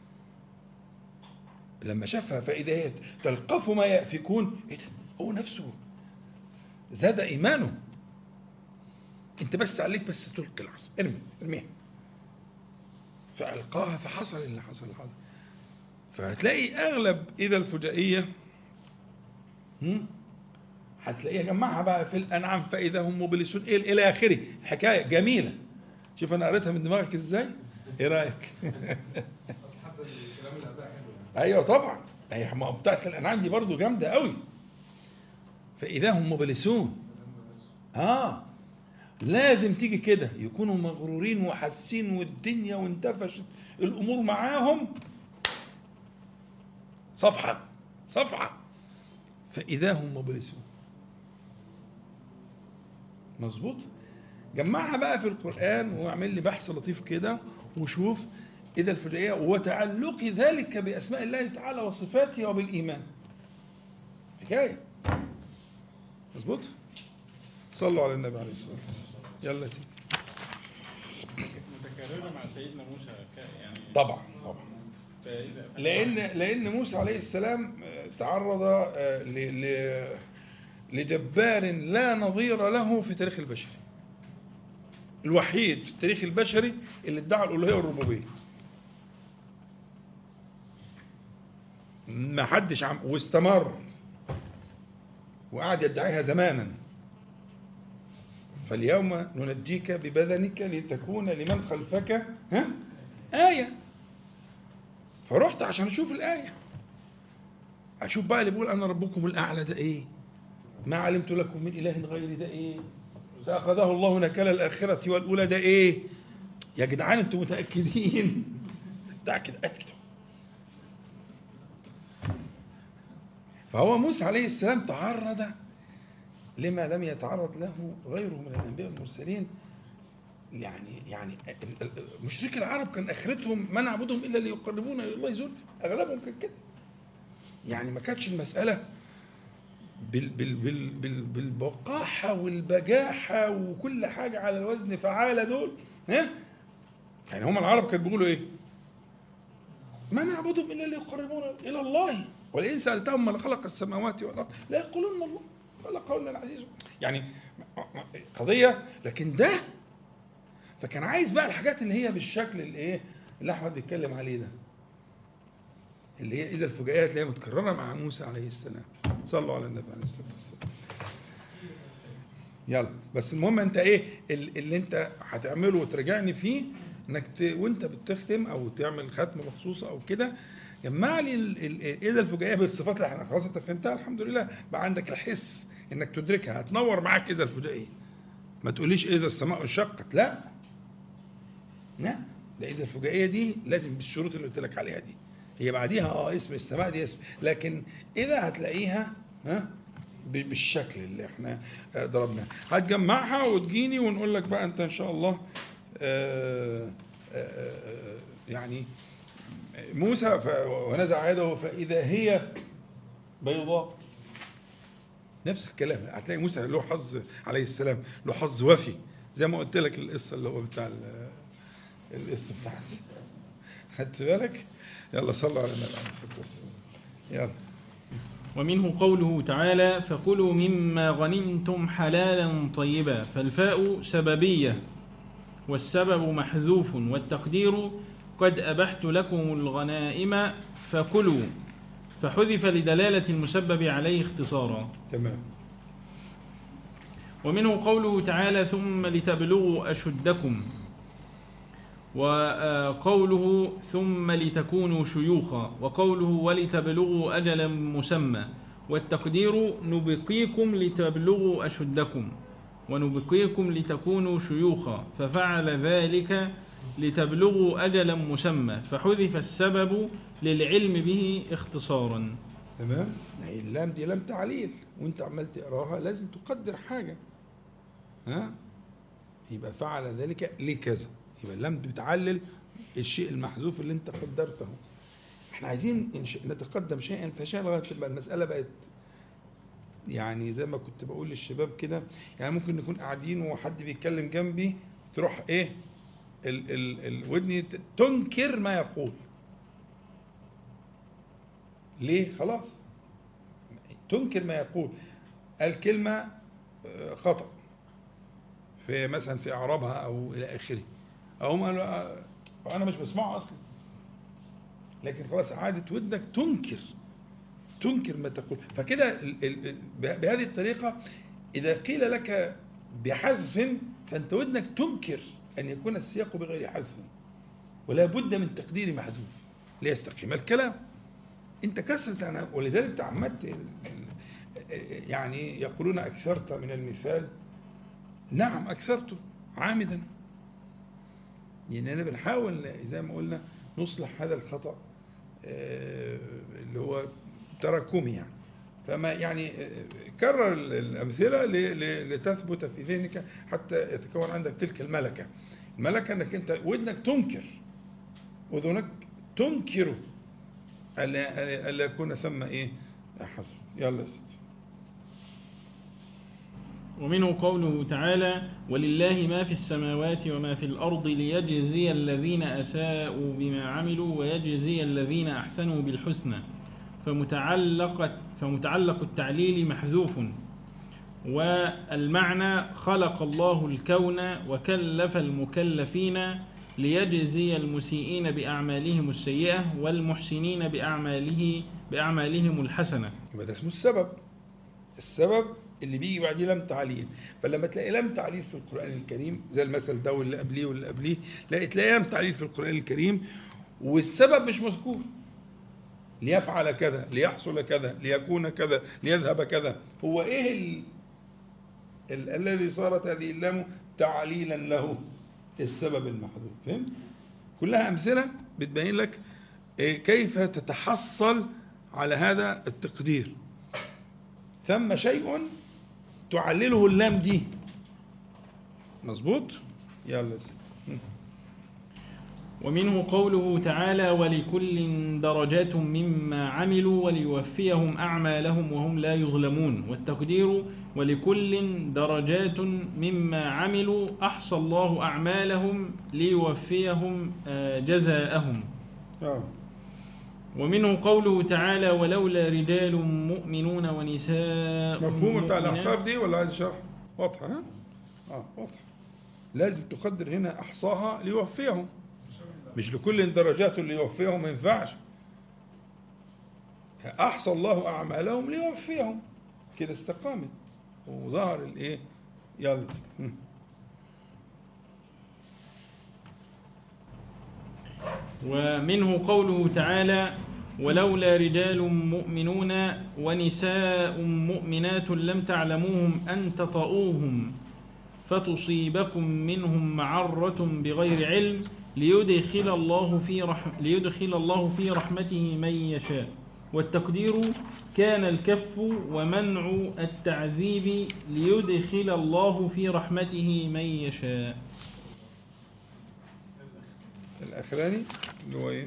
Speaker 1: لما شافها فإذا هي تلقف ما يأفكون إيه ده هو نفسه زاد إيمانه أنت بس عليك بس تلقي العصا ارمي ارميها فألقاها فحصل اللي حصل حصل فهتلاقي أغلب إذا الفجائية هم؟ هتلاقيها جمعها بقى في الأنعام فإذا هم مبلسون إلى إلى آخره حكاية جميلة شوف أنا قريتها من دماغك إزاي إيه رأيك
Speaker 4: حتى الكلام اللي قبلها حلو يعني
Speaker 1: ايوه طبعا هي ما هو بتاعت الانعام دي برضو جامده قوي فاذا هم مبلسون اه لازم تيجي كده يكونوا مغرورين وحاسين والدنيا وانتفشت الامور معاهم صفحه صفحه فاذا هم مبلسون مظبوط جمعها بقى في القرآن واعمل لي بحث لطيف كده وشوف إذا الفجائية وتعلق ذلك بأسماء الله تعالى وصفاته وبالإيمان حكاية مظبوط صلوا على النبي عليه الصلاة والسلام يلا يا سيدي
Speaker 2: متكررة مع سيدنا موسى ك- يعني
Speaker 1: طبعا طبعا
Speaker 2: فإذا-
Speaker 1: لأن لأن موسى عليه السلام آه، تعرض آه، ل- ل- لجبار لا نظير له في تاريخ البشري الوحيد في التاريخ البشري اللي ادعى الألوهية والربوبية ما حدش عم واستمر وقعد يدعيها زمانا فاليوم ننجيك ببدنك لتكون لمن خلفك ها آية فرحت عشان اشوف الآية اشوف بقى اللي بيقول انا ربكم الاعلى ده ايه ما علمت لكم من اله غيري ده ايه فاخذه الله نكال الاخره والاولى ده ايه يا جدعان انتوا متاكدين متاكد اتاكد فهو موسى عليه السلام تعرض لما لم يتعرض له غيره من الانبياء والمرسلين يعني يعني مشرك العرب كان اخرتهم ما نعبدهم الا ليقربونا الى الله زلفى اغلبهم كان كده يعني ما كانتش المساله بال بال بال بال بالبقاحه والبجاحه وكل حاجه على الوزن فعاله دول ها يعني هم العرب كانوا بيقولوا ايه ما نعبدهم الا ليقربونا الى الله ولئن سالتهم من خلق السماوات والارض لا يقولون الله خلقهن العزيز يعني قضيه لكن ده فكان عايز بقى الحاجات اللي هي بالشكل اللي ايه اللي احمد بيتكلم عليه ده اللي هي اذا الفجائيات اللي هي متكرره مع موسى عليه السلام صلوا على النبي عليه الصلاه والسلام يلا بس المهم انت ايه ال- اللي انت هتعمله وتراجعني فيه انك ت... وانت بتختم او تعمل ختمه مخصوصه او كده جمع لي ال- ال- اذا الفجائيه بالصفات اللي احنا خلاص انت فهمتها الحمد لله بقى عندك الحس انك تدركها هتنور معاك اذا الفجائيه ما تقوليش اذا السماء انشقت لا لا ده اذا الفجائيه دي لازم بالشروط اللي قلت لك عليها دي هي بعديها اه اسم السماء دي اسم لكن اذا هتلاقيها ها ب- بالشكل اللي احنا آه، ضربناه هتجمعها وتجيني ونقول لك بقى انت ان شاء الله آه، آه، آه، يعني موسى ف- ونزع يده فاذا هي بيضاء نفس الكلام هتلاقي موسى له حظ عليه السلام له حظ وفي زي ما قلت لك القصه اللي هو بتاع ال- القصه بتاعت خدت بالك يلا صلوا على النبي عليه الصلاه والسلام يلا
Speaker 2: ومنه قوله تعالى فكلوا مما غنمتم حلالا طيبا فالفاء سببية والسبب محذوف والتقدير قد أبحت لكم الغنائم فكلوا فحذف لدلالة المسبب عليه اختصارا
Speaker 1: تمام
Speaker 2: ومنه قوله تعالى ثم لتبلغوا أشدكم وقوله ثم لتكونوا شيوخا وقوله ولتبلغوا أجلا مسمى والتقدير نبقيكم لتبلغوا أشدكم ونبقيكم لتكونوا شيوخا ففعل ذلك لتبلغوا أجلا مسمى فحذف السبب للعلم به اختصارا
Speaker 1: تمام يعني اللام دي لام تعليل وانت عمال تقراها لازم تقدر حاجة ها يبقى فعل ذلك لكذا يبقى اللام بتعلل الشيء المحذوف اللي انت قدرته احنا عايزين نش- نتقدم شيئا فشيئا لغايه تبقى المساله بقت يعني زي ما كنت بقول للشباب كده يعني ممكن نكون قاعدين وحد بيتكلم جنبي تروح ايه ال ال الودن ت- تنكر ما يقول ليه خلاص تنكر ما يقول الكلمة آه، خطأ في مثلا في إعرابها أو إلى آخره أو ما آه، أنا مش بسمعه أصلا لكن خلاص عادت ودنك تنكر تنكر ما تقول فكده ال- ال- ال- به- بهذه الطريقة إذا قيل لك بحذف فأنت ودنك تنكر أن يكون السياق بغير حذف ولا بد من تقدير محذوف ليستقيم الكلام انت كسرت انا ولذلك تعمدت ال- ال- يعني يقولون اكثرت من المثال نعم اكثرته عامدا لاننا بنحاول زي ما قلنا نصلح هذا الخطا آه، اللي هو تراكمي يعني فما يعني آه، كرر ال- الامثله ل- ل- لتثبت في ذهنك حتى يتكون عندك تلك الملكه الملكه انك انت ودنك تنكر اذنك تنكر ألا ألا يكون ثم إيه حذف يلا يا سيدي
Speaker 2: ومنه قوله تعالى ولله ما في السماوات وما في الأرض ليجزي الذين أساءوا بما عملوا ويجزي الذين أحسنوا بالحسنى فمتعلق, فمتعلق التعليل محذوف والمعنى خلق الله الكون وكلف المكلفين ليجزي المسيئين بأعمالهم السيئة والمحسنين بأعماله بأعمالهم الحسنة
Speaker 1: يبقى ده اسمه السبب السبب اللي بيجي بعديه لم تعليل فلما تلاقي لم تعليل في القرآن الكريم زي المثل ده واللي قبليه واللي قبليه لا تلاقي لم تعليل في القرآن الكريم والسبب مش مذكور ليفعل كذا ليحصل كذا ليكون كذا ليذهب كذا هو ايه ال... ال... الذي صارت هذه اللام تعليلا له السبب المحذوف فهمت كلها امثله بتبين لك إيه كيف تتحصل على هذا التقدير ثم شيء تعلله اللام دي مظبوط يلا يا سيدي
Speaker 2: ومنه قوله تعالى ولكل درجات مما عملوا وليوفيهم أعمالهم وهم لا يظلمون والتقدير ولكل درجات مما عملوا أحصى الله أعمالهم ليوفيهم آه، جزاءهم
Speaker 1: اه
Speaker 2: ومنه قوله تعالى ولولا رجال مؤمنون ونساء
Speaker 1: مفهوم بتاع
Speaker 2: مؤمنات
Speaker 1: الاحقاف دي ولا عايز شرح واضحه ها اه واضحه لازم تقدر هنا احصاها ليوفيهم مش لكل درجات ليوفيهم ما ينفعش احصى الله اعمالهم ليوفيهم كده استقامت وظهر الايه يلا م.
Speaker 2: ومنه قوله تعالى ولولا رجال مؤمنون ونساء مؤمنات لم تعلموهم أن تطؤوهم فتصيبكم منهم معرة بغير علم ليدخل الله في رحم ليدخل الله في رحمته من يشاء والتقدير كان الكف ومنع التعذيب ليدخل الله في رحمته من يشاء
Speaker 1: الاخراني اللي هو ايه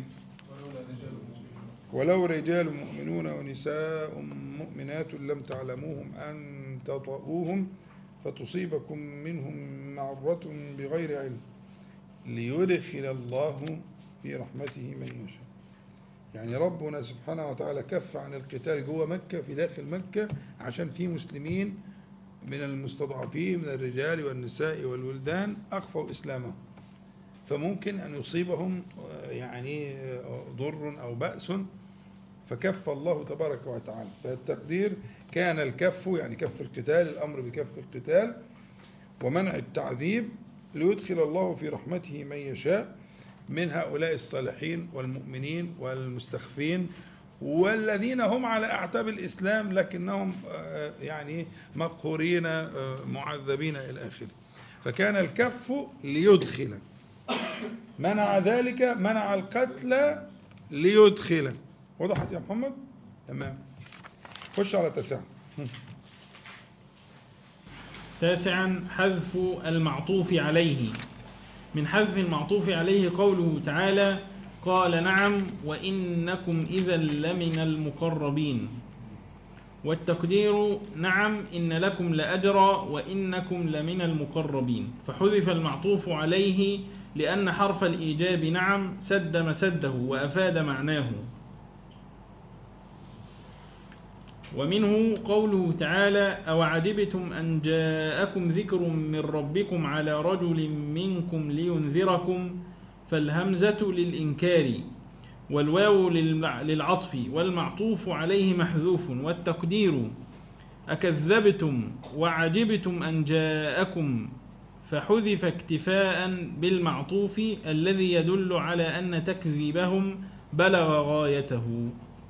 Speaker 1: ولو رجال مؤمنون ونساء مؤمنات لم تعلموهم أن تطؤوهم فتصيبكم منهم معرة بغير علم ليدخل الله في رحمته من يشاء يعني ربنا سبحانه وتعالى كف عن القتال جوه مكة في داخل مكة عشان في مسلمين من المستضعفين من الرجال والنساء والولدان أخفوا إسلامهم فممكن أن يصيبهم يعني ضر أو بأس فكف الله تبارك وتعالى فالتقدير كان الكف يعني كف القتال الأمر بكف القتال ومنع التعذيب ليدخل الله في رحمته من يشاء من هؤلاء الصالحين والمؤمنين والمستخفين والذين هم على أعتاب الإسلام لكنهم آه، يعني مقهورين آه، معذبين إلى آخره فكان الكف ليدخل منع ذلك منع القتل ليدخل وضحت يا محمد تمام خش على تسعة
Speaker 2: تاسعا حذف المعطوف عليه من حذف المعطوف عليه قوله تعالى قال نعم وإنكم إذا لمن المقربين والتقدير نعم إن لكم لأجرا وإنكم لمن المقربين فحذف المعطوف عليه لأن حرف الإيجاب نعم سد مسده وأفاد معناه ومنه قوله تعالى أوعجبتم أن جاءكم ذكر من ربكم على رجل منكم لينذركم فالهمزة للإنكار والواو للمع- للعطف والمعطوف عليه محذوف والتقدير أكذبتم وعجبتم أن جاءكم فحذف اكتفاء بالمعطوف الذي يدل على أن تكذيبهم بلغ غايته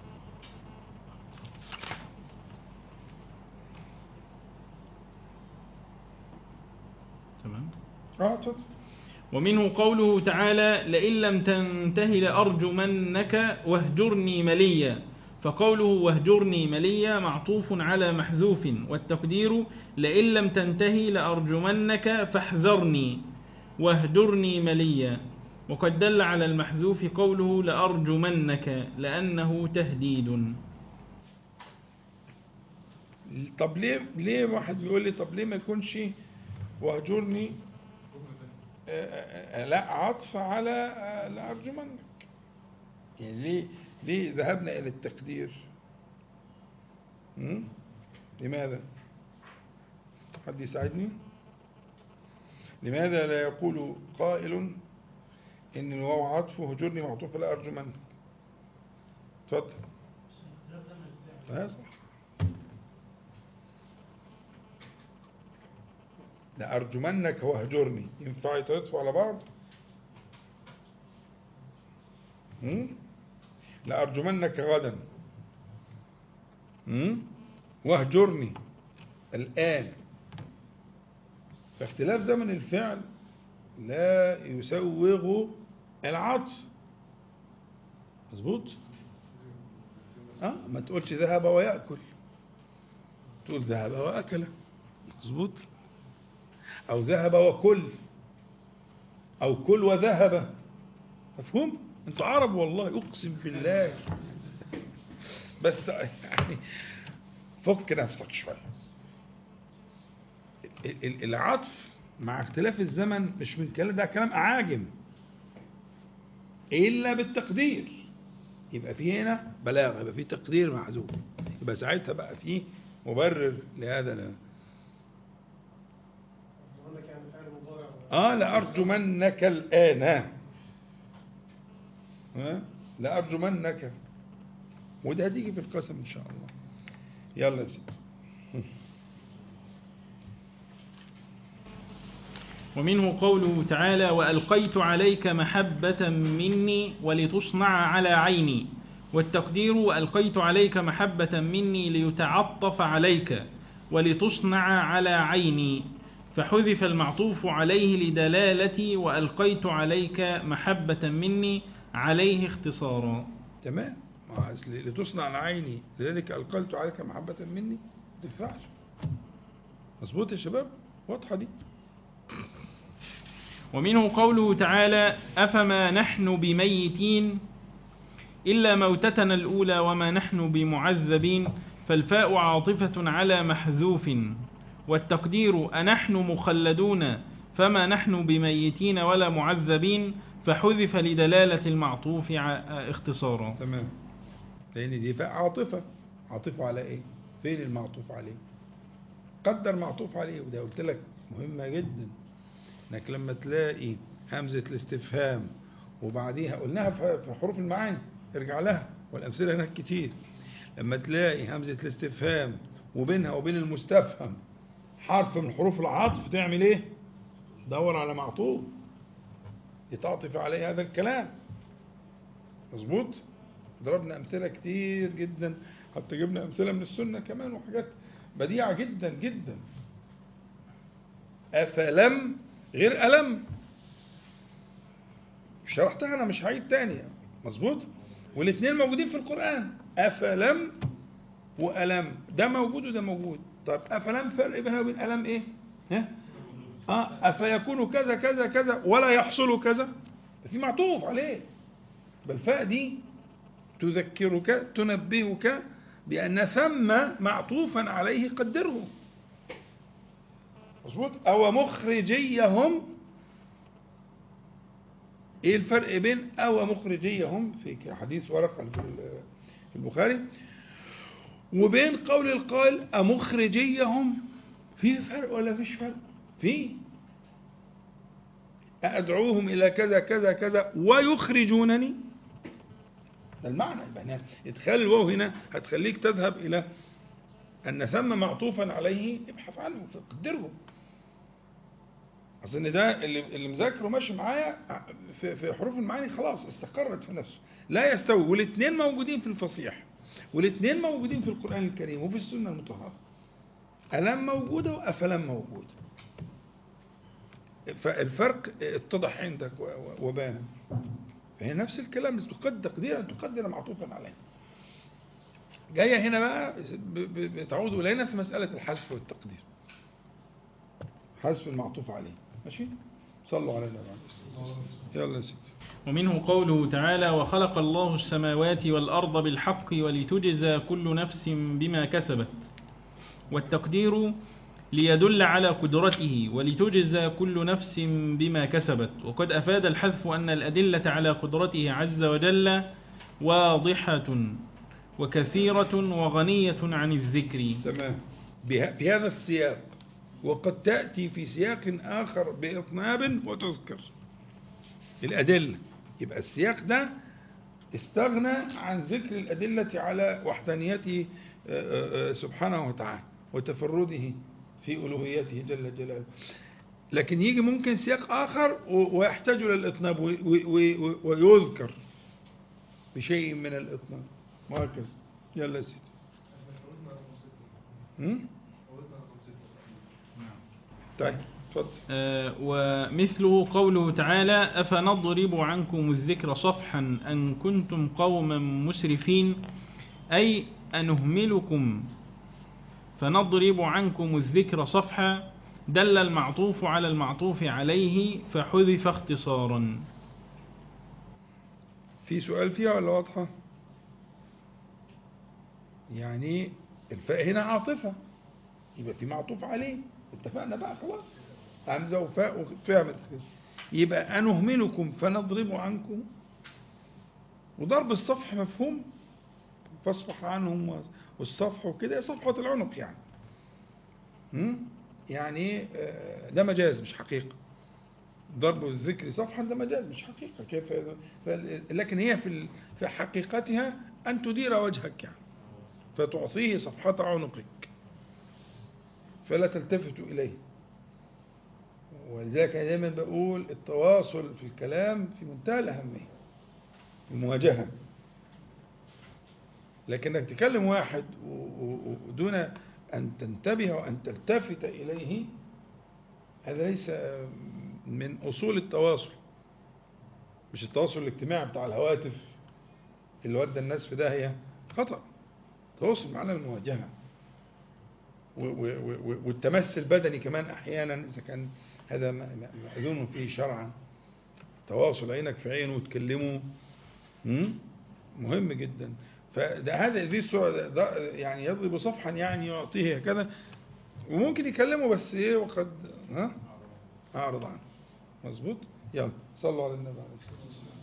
Speaker 2: تمام
Speaker 1: اه اتفضل
Speaker 2: ومنه قوله تعالى لئن لم تنته لأرجمنك واهجرني مليا فقوله واهجرني مليا معطوف على محذوف والتقدير لئن لم تنتهي لأرجمنك فاحذرني واهجرني مليا وقد دل على المحذوف قوله لأرجمنك لأنه تهديد
Speaker 1: طب ليه ليه واحد بيقول لي طب ليه ما يكونش واهجرني آه، آه، آه، لا عطف على آه، لأرجمنك يعني ليه ليه ذهبنا إلى التقدير م? لماذا حد يساعدني لماذا لا يقول قائل إن الواو عطف هجرني معطوف على أرجمنك اتفضل
Speaker 3: اختلاف زمن الفعل
Speaker 1: اه صح لأرجمنك واهجرني ينفع يتعطفوا على بعض هم؟ لأرجمنك غدا هم؟ واهجرني الآن فاختلاف زمن الفعل لا يسوغ العطف مظبوط اه ما تقولش ذهب ويأكل تقول ذهب وأكل مظبوط أو ذهب وكل أو كل وذهب مفهوم انتوا عرب والله أقسم بالله بس يعني فك نفسك شوية ال- ال- العطف مع اختلاف الزمن مش من كلام ده كلام أعاجم إلا بالتقدير يبقى في هنا بلاغة يبقى في تقدير محذوف يبقى ساعتها بقى في مبرر لهذا لا
Speaker 4: أرجمنك يعني فعل مضارع
Speaker 1: اه لأرجمنك الآن ها لأرجمنك وده هتيجي في القسم إن شاء الله يلا يا سيدي
Speaker 2: ومنه قوله تعالى وألقيت عليك محبة مني ولتصنع على عيني والتقدير وألقيت عليك محبة مني ليتعطف عليك ولتصنع على عيني فحذف المعطوف عليه لدلالة وألقيت عليك محبة مني عليه اختصارا
Speaker 1: تمام ما أصل لتصنع على عيني لذلك ألقيت عليك محبة مني ما تنفعش مظبوط يا شباب واضحة دي
Speaker 2: ومنه قوله تعالى أفما نحن بميتين إلا موتتنا الأولى وما نحن بمعذبين فالفاء عاطفة على محذوف والتقدير أنحن مخلدون فما نحن بميتين ولا معذبين فحذف لدلالة المعطوف ع- اختصارا
Speaker 1: تمام لأن دي فاء عاطفة عاطفة على إيه؟ فين المعطوف عليه؟ قدر معطوف عليه وده قلت لك مهمة جدا إنك لما تلاقي همزة الاستفهام وبعديها قلناها في في حروف المعاني ارجع لها والأمثلة هناك كتير لما تلاقي همزة الاستفهام وبينها وبين المستفهم حرف من حروف العطف تعمل ايه دور على معطوف يتعطف عليه هذا الكلام مظبوط ضربنا أمثلة كتير جدا حتى جبنا أمثلة من السنة كمان وحاجات بديعة جدا جدا أفلم غير ألم شرحتها أنا مش هعيد تاني مظبوط والاثنين موجودين في القرآن أفلم وألم ده موجود وده موجود طب أفلم فرق بينها وبين ألم إيه؟ ها؟ آه أفيكون كذا كذا كذا ولا يحصل كذا في معطوف عليه بل فاء دي تذكرك تنبهك بأن ثم معطوفا عليه قدره مظبوط أو مخرجيهم ايه الفرق بين او مخرجيهم في حديث ورقه في في البخاري وبين قول القائل امخرجيهم في فرق ولا فيش فرق في أدعوهم إلى كذا كذا كذا ويخرجونني ده المعنى يبقى هنا إدخال الواو هنا هتخليك تذهب إلى أن ثم معطوفا عليه ابحث عنه فقدره أصل إن ده اللي, اللي مذاكره ماشي معايا في, في حروف المعاني خلاص استقرت في نفسه لا يستوي والاثنين موجودين في الفصيح والاثنين موجودين في القرآن الكريم وفي السنة المطهرة ألم موجودة وأفلم موجودة فالفرق اتضح عندك وبان فهي نفس الكلام بس تقدر تقديرا تقدر معطوفا عليه جاية هنا بقى بتعود إلينا في مسألة الحذف والتقدير حذف المعطوف عليه ماشي صلوا على النبي عليه الصلاة والسلام يلا يا سيدي
Speaker 2: ومنه قوله تعالى وخلق الله السماوات والأرض بالحق ولتجزى كل نفس بما كسبت والتقدير ليدل على قدرته ولتجزى كل نفس بما كسبت وقد أفاد الحذف أن الأدلة على قدرته عز وجل واضحة وكثيرة وغنية عن الذكر
Speaker 1: تمام في هذا السياق وقد تأتي في سياق آخر بإطناب وتذكر الأدلة يبقى السياق ده استغنى عن ذكر الأدلة على وحدانيته سبحانه وتعالى وتفرده في ألوهيته جل جلاله لكن يجي ممكن سياق آخر ويحتاج إلى الإطناب ويذكر بشيء من الإطناب وهكذا يلا يا سيدي طيب اتفضل
Speaker 2: آه ومثله قوله تعالى أفنضرب عنكم الذكر صفحا أن كنتم قوما مسرفين أي أنهملكم فنضرب عنكم الذكر صفحا دل المعطوف على المعطوف عليه فحذف اختصارا
Speaker 1: في سؤال فيها ولا واضحة يعني الفاء هنا عاطفة يبقى في معطوف عليه اتفقنا بقى خلاص همزة وفاء وفاء يبقى أنهملكم فنضرب عنكم وضرب الصفح مفهوم فاصفح عنهم والصفح وكده صفحة العنق يعني هم؟ يعني ده مجاز مش حقيقة ضرب الذكر صفحا ده مجاز مش حقيقة كيف لكن هي في في حقيقتها أن تدير وجهك يعني فتعطيه صفحة عنقك فلا تلتفت إليه ولذلك أنا دايما بقول التواصل في الكلام في منتهى الأهمية المواجهة لكنك تكلم واحد ودون أن تنتبه وأن تلتفت إليه هذا ليس من أصول التواصل مش التواصل الاجتماعي بتاع الهواتف اللي ودى الناس في داهية خطأ تواصل معنى المواجهة والتمس البدني كمان أحيانا إذا كان هذا مأذون فيه شرعا تواصل عينك في عينه وتكلمه مهم جدا فده هذا ذي الصورة ده يعني يضرب صفحا يعني يعطيه كذا وممكن يكلمه بس ايه وقد ها اعرض عنه مظبوط يلا صلوا على النبي عليه الصلاه والسلام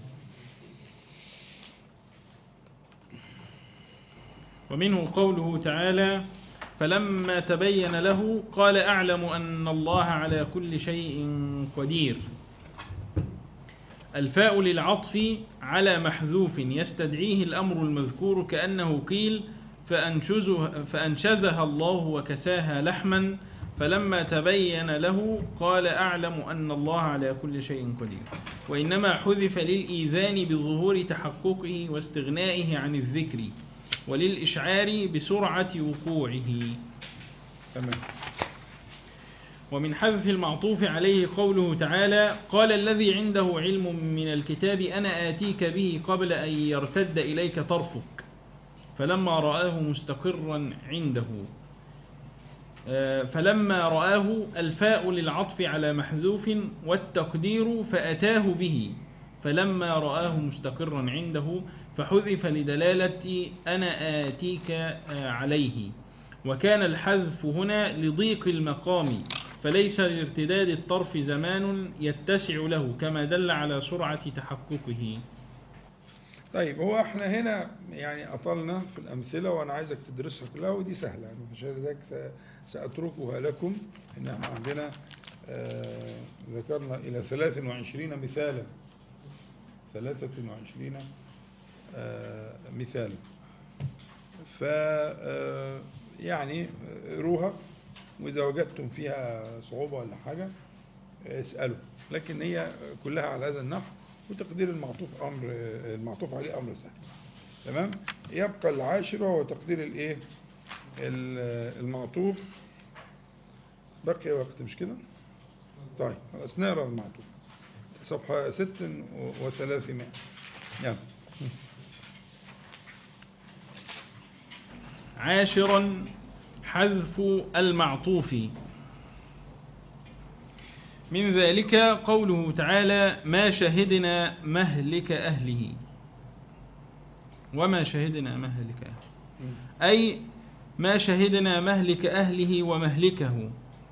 Speaker 2: ومنه قوله تعالى فلما تبين له قال أعلم أن الله على كل شيء قدير الفاء للعطف على محذوف يستدعيه الأمر المذكور كأنه قيل فأنشزها, فأنشزها الله وكساها لحما فلما تبين له قال أعلم أن الله على كل شيء قدير وإنما حذف للإيذان بظهور تحققه واستغنائه عن الذكر وللإشعار بسرعة وقوعه
Speaker 1: تمام
Speaker 2: ومن حذف المعطوف عليه قوله تعالى قال الذي عنده علم من الكتاب أنا آتيك به قبل أن يرتد إليك طرفك فلما رآه مستقرا عنده آه، فلما رآه الفاء للعطف على محذوف والتقدير فأتاه به فلما رآه مستقرا عنده فحذف لدلالة أنا آتيك آه، عليه وكان الحذف هنا لضيق المقام فليس لارتداد الطرف زمان يتسع له كما دل على سرعة تحققه
Speaker 1: طيب هو احنا هنا يعني أطلنا في الأمثلة وأنا عايزك تدرسها كلها ودي سهلة يعني عشان ذلك س- سأتركها لكم إن احنا عندنا آه ذكرنا إلى 23 مثالا 23 آه مثالا ف آه، يعني روها وإذا وجدتم فيها صعوبة ولا حاجة آه، اسألوا لكن هي كلها على هذا النحو وتقدير المعطوف أمر آه، المعطوف عليه أمر سهل تمام يبقى العاشر وهو تقدير الإيه ال- المعطوف بقي وقت مش كده طيب خلاص نقرا المعطوف صفحة ست وثلاثمائة يلا
Speaker 2: عاشرا حذف المعطوف من ذلك قوله تعالى ما شهدنا مهلك أهله وما شهدنا مهلك أهله أي ما شهدنا مهلك أهله ومهلكه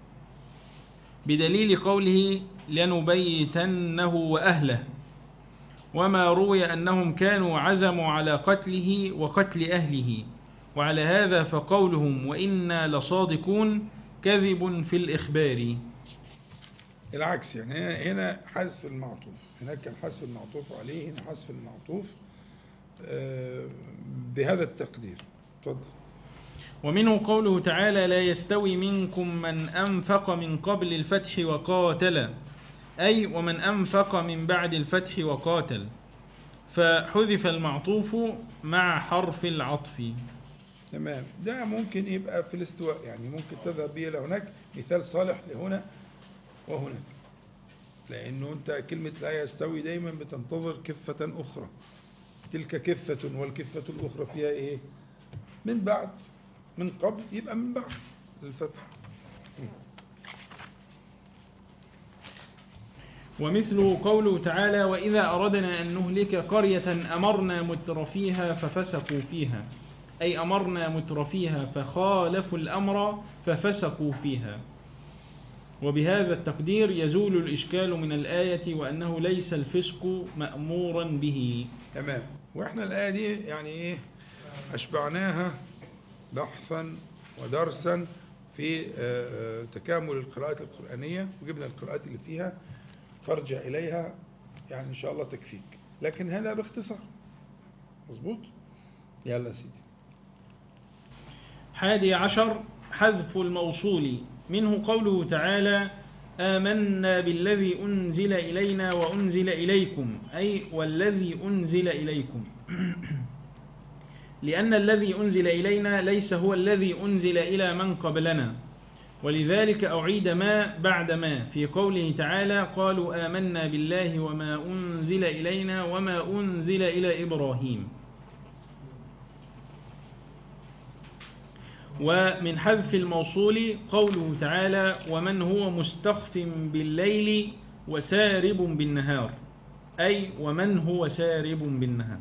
Speaker 2: بدليل قوله لنبيتنه وأهله وما روي أنهم كانوا عزموا على قتله وقتل أهله وعلى هذا فقولهم وإنا لصادقون كذب في الإخبار
Speaker 1: العكس يعني هنا هنا حذف المعطوف هناك كان حذف المعطوف عليه هنا حذف المعطوف آه، بهذا التقدير اتفضل
Speaker 2: ومنه قوله تعالى لا يستوي منكم من أنفق من قبل الفتح وقاتل أي ومن أنفق من بعد الفتح وقاتل فحذف المعطوف مع حرف العطف
Speaker 1: تمام ده ممكن يبقى في الاستواء يعني ممكن تذهب به إلى هناك مثال صالح لهنا وهناك لأنه أنت كلمة لا يستوي دايما بتنتظر كفة أخرى تلك كفة والكفة الأخرى فيها إيه من بعد من قبل يبقى من بعد الفتح
Speaker 2: ومثله قوله تعالى وإذا أردنا أن نهلك قرية أمرنا مترفيها ففسقوا فيها أي أمرنا مترفيها فخالفوا الأمر ففسقوا فيها وبهذا التقدير يزول الإشكال من الآية وأنه ليس الفسق مأمورا به
Speaker 1: تمام واحنا الآية دي يعني ايه أشبعناها بحثا ودرسا في آه، آه، تكامل القراءات القرآنية وجبنا القراءات اللي فيها فارجع إليها يعني إن شاء الله تكفيك لكن هذا باختصار مظبوط يلا يا سيدي
Speaker 2: حادي عشر حذف الموصول منه قوله تعالى آمنا بالذي أنزل إلينا وأنزل إليكم أي والذي أنزل إليكم لأن الذي أنزل إلينا ليس هو الذي أنزل إلى من قبلنا ولذلك أعيد ما بعد ما في قوله تعالى قالوا آمنا بالله وما أنزل إلينا وما أنزل إلى إبراهيم ومن حذف الموصول قوله تعالى ومن هو مستخف بالليل وسارب بالنهار أي ومن هو سارب بالنهار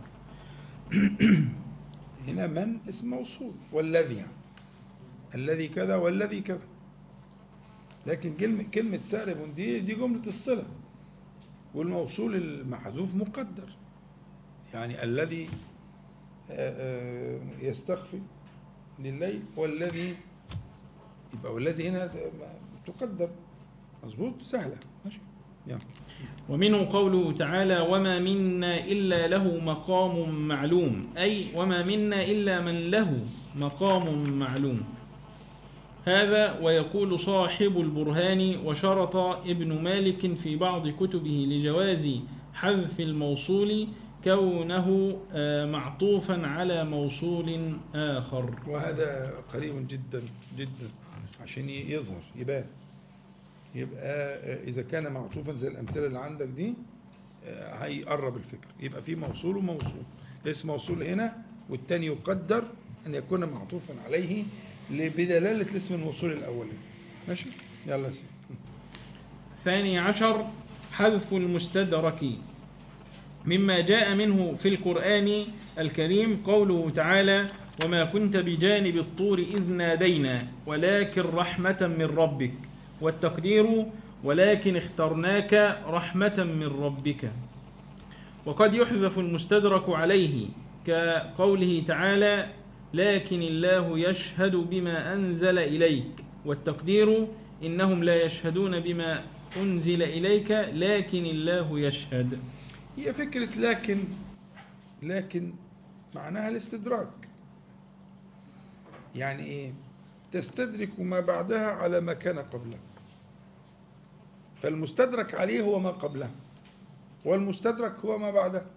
Speaker 1: هنا من اسم موصول والذي يعني الذي كذا والذي كذا لكن كلمة كلمة سارب دي دي جملة الصلة والموصول المحذوف مقدر يعني الذي آه، آه، يستخفي لليل والذي يبقى والذي هنا تقدر مظبوط سهلة ماشي يلا
Speaker 2: ومنه قوله تعالى وما منا إلا له مقام معلوم أي وما منا إلا من له مقام معلوم هذا ويقول صاحب البرهان وشرط ابن مالك في بعض كتبه لجواز حذف الموصول كونه آه، معطوفا على موصول آخر
Speaker 1: وهذا قريب جدا جدا عشان ي- يظهر يبان يبقى آه، إذا كان معطوفا زي الأمثلة اللي عندك دي آه، هيقرب الفكر يبقى في موصول وموصول اسم موصول هنا والتاني يقدر أن يكون معطوفا عليه ل- بدلالة الاسم الموصول الأولي ماشي يلا يا سيدي
Speaker 2: ثاني عشر حذف المستدرك مما جاء منه في القرآن الكريم قوله تعالى وما كنت بجانب الطور إذ نادينا ولكن رحمة من ربك والتقدير ولكن اخترناك رحمة من ربك وقد يحذف المستدرك عليه كقوله تعالى لكن الله يشهد بما أنزل إليك والتقدير إنهم لا يشهدون بما أنزل إليك لكن الله يشهد
Speaker 1: هي فكرة لكن لكن معناها الاستدراك يعني ايه تستدرك ما بعدها على ما كان قبله فالمستدرك عليه هو ما قبله والمستدرك هو ما بعده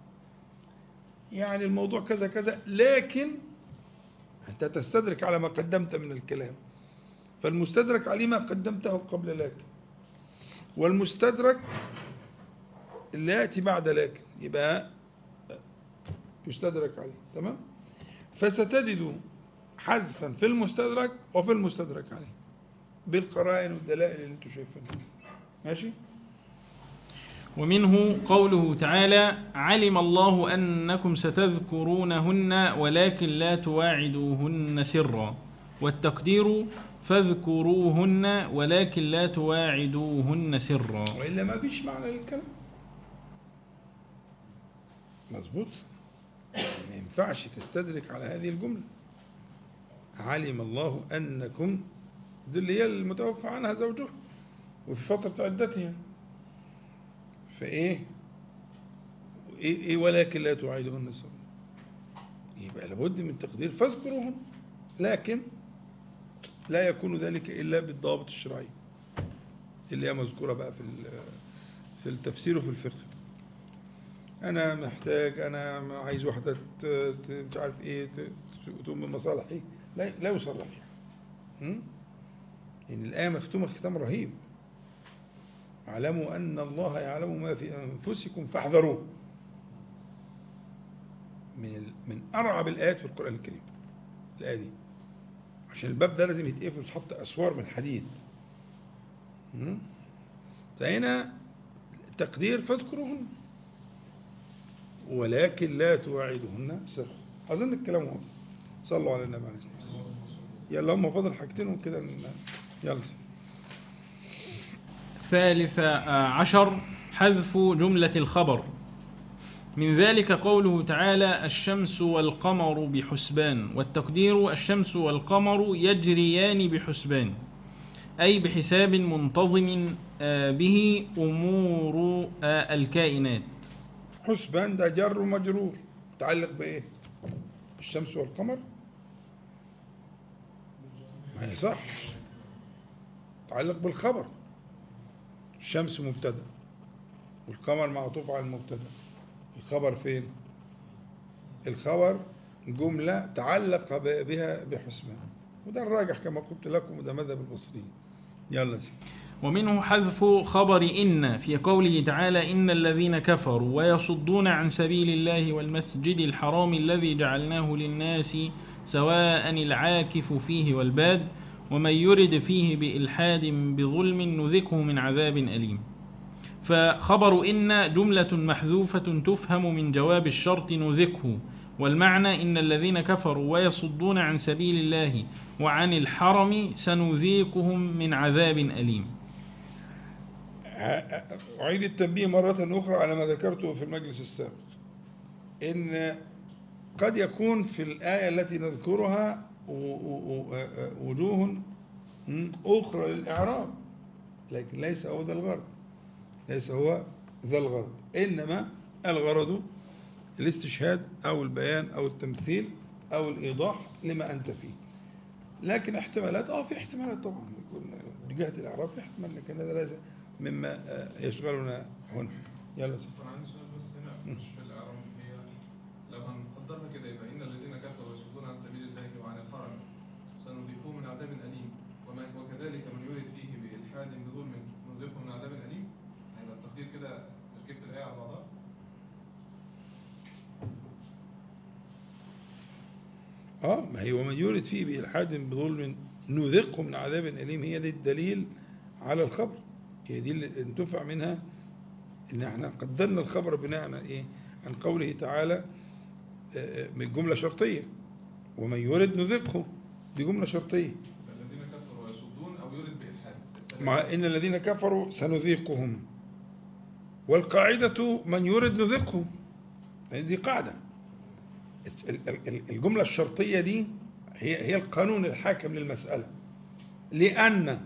Speaker 1: يعني الموضوع كذا كذا لكن أنت تستدرك على ما قدمت من الكلام فالمستدرك عليه ما قدمته قبل لكن والمستدرك اللي يأتي بعد لكن يبقى يستدرك عليه تمام فستجد حذفا في المستدرك وفي المستدرك عليه بالقرائن والدلائل اللي انتم شايفينها ماشي
Speaker 2: ومنه قوله تعالى علم الله أنكم ستذكرونهن ولكن لا تواعدوهن سرا والتقدير فاذكروهن ولكن لا تواعدوهن سرا
Speaker 1: وإلا ما فيش معنى للكلام مظبوط ما ينفعش تستدرك على هذه الجملة علم الله أنكم دي اللي هي المتوفى عنها زوجها وفي فترة عدتها فإيه إيه, إيه ولكن لا توعدهن سرا يبقى لابد من تقدير فاذكروهن لكن لا يكون ذلك إلا بالضوابط الشرعية اللي هي مذكورة بقى في ال- في التفسير وفي الفقه أنا محتاج أنا عايز واحدة ت- ت- مش عارف إيه ت- تقوم بمصالحي لا لا يصرح هم؟ يعني الآية مختومة ختام رهيب اعلموا أن الله يعلم ما في أنفسكم فاحذروه من ال... من أرعب الآيات في القرآن الكريم الآية دي عشان الباب ده لازم يتقفل وتحط أسوار من حديد م? فهنا تقدير فاذكروهن ولكن لا تواعدهن سر أظن الكلام واضح صلوا على النبي عليه الصلاة والسلام يلا هم فاضل حاجتين وكده ن- يلا سيدي.
Speaker 2: ثالث عشر حذف جملة الخبر من ذلك قوله تعالى الشمس والقمر بحسبان والتقدير الشمس والقمر يجريان بحسبان أي بحساب منتظم آه، به أمور آه، الكائنات
Speaker 1: حسبان ده جر ومجرور متعلق بإيه الشمس والقمر ما يصح متعلق بالخبر الشمس مبتدا والقمر معطوف على المبتدا الخبر فين الخبر جملة تعلق ب- بها بحسبان وده الراجح كما قلت لكم وده مذهب البصريين يلا يا سيدي
Speaker 2: ومنه حذف خبر إن في قوله تعالى إن الذين كفروا ويصدون عن سبيل الله والمسجد الحرام الذي جعلناه للناس سواء العاكف فيه والباد ومن يرد فيه بإلحاد بظلم نذقه من عذاب أليم فخبر إن جملة محذوفة تفهم من جواب الشرط نذقه والمعنى إن الذين كفروا ويصدون عن سبيل الله وعن الحرم سنذيقهم من عذاب أليم
Speaker 1: أعيد التنبيه مرة أخرى على ما ذكرته في المجلس السابق إن قد يكون في الآية التي نذكرها و- و- و- وجوه م، أخرى للإعراب لكن ليس هو ده الغرض ليس هو ذا الغرض إنما الغرض الاستشهاد أو البيان أو التمثيل أو الإيضاح لما أنت فيه لكن احتمالات اه في احتمالات طبعا يكون لجهة الإعراب في احتمال لكن هذا ليس مما آه، يشغلنا هنا يلا سيدي.
Speaker 5: طبعا عندي سؤال بس هنا مش في الإعراب هي لو هنقدرها كده يبقى إن الذين كفروا يصدون عن سبيل الله وعن الحرم سنذيقهم من عذاب أليم وما وكذلك من يرد فيه بإلحاد بظلم نذيقه من عذاب أليم هيبقى التقدير كده تركيبة الآية على بعضها
Speaker 1: اه ما هي ومن يرد فيه بإلحاد بظلم نذقه من عذاب أليم هي دي الدليل على الخبر هي دي اللي انتفع منها ان احنا قدرنا الخبر بناء على ايه عن قوله تعالى آه، من جملة شرطية ومن يرد نذقه دي جملة شرطية
Speaker 5: الذين كفروا يصدون أو يرد بإلحاد
Speaker 1: مع ان الذين كفروا سنذيقهم والقاعدة من يرد نذقه يعني دي قاعدة ال- ال- ال- الجملة الشرطية دي هي هي القانون الحاكم للمسألة لأن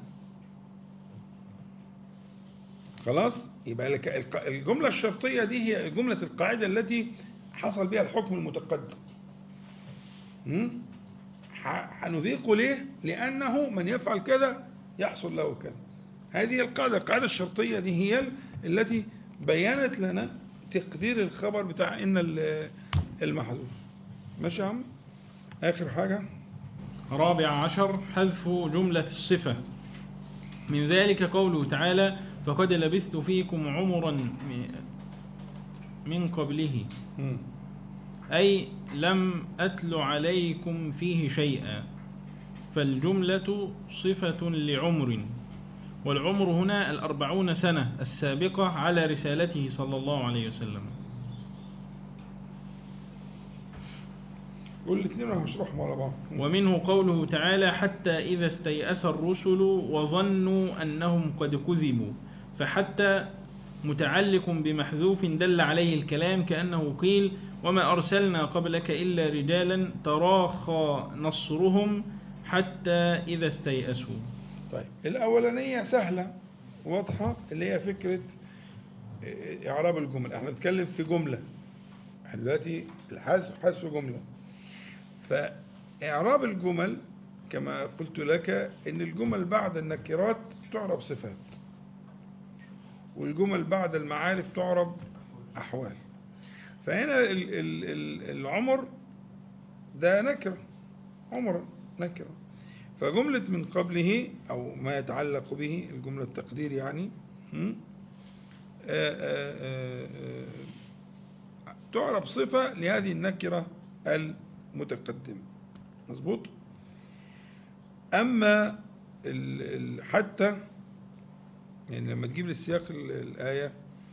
Speaker 1: خلاص يبقى لك- الق- الجملة الشرطية دي هي جملة القاعدة التي حصل بها الحكم المتقدم م? ح- هنذيقه ليه؟ لأنه من يفعل كذا يحصل له كذا هذه القاعدة القاعدة الشرطية دي هي ال- التي بينت لنا تقدير الخبر بتاع إن ال- المحذوف ماشي يا عم آخر حاجة
Speaker 2: رابع عشر حذف جملة الصفة من ذلك قوله تعالى فقد لبثت فيكم عمرا م- من قبله
Speaker 1: مم.
Speaker 2: أي لم أتل عليكم فيه شيئا فالجملة صفة لعمر والعمر هنا الأربعون سنة السابقة على رسالته صلى الله عليه وسلم
Speaker 1: قول الاثنين انا هشرحهم على بعض
Speaker 2: ومنه قوله تعالى حتى إذا استيأس الرسل وظنوا أنهم قد كذبوا فحتى متعلق بمحذوف دل عليه الكلام كأنه قيل وما أرسلنا قبلك إلا رجالا تراخى نصرهم حتى إذا استيأسوا
Speaker 1: طيب الأولانية سهلة واضحة اللي هي فكرة إعراب الجمل احنا بنتكلم في جملة احنا دلوقتي الحذف حذف جملة فإعراب الجمل كما قلت لك إن الجمل بعد النكرات تعرب صفات والجمل بعد المعارف تعرب أحوال فهنا ال- ال- ال- العمر ده نكرة عمر نكرة فجملة من قبله أو ما يتعلق به الجملة التقدير يعني م? آه، آه، آه، آه، تعرب صفة لهذه النكرة المتقدمة مظبوط أما ال- ال- حتى يعني لما تجيب لي سياق ال- الآية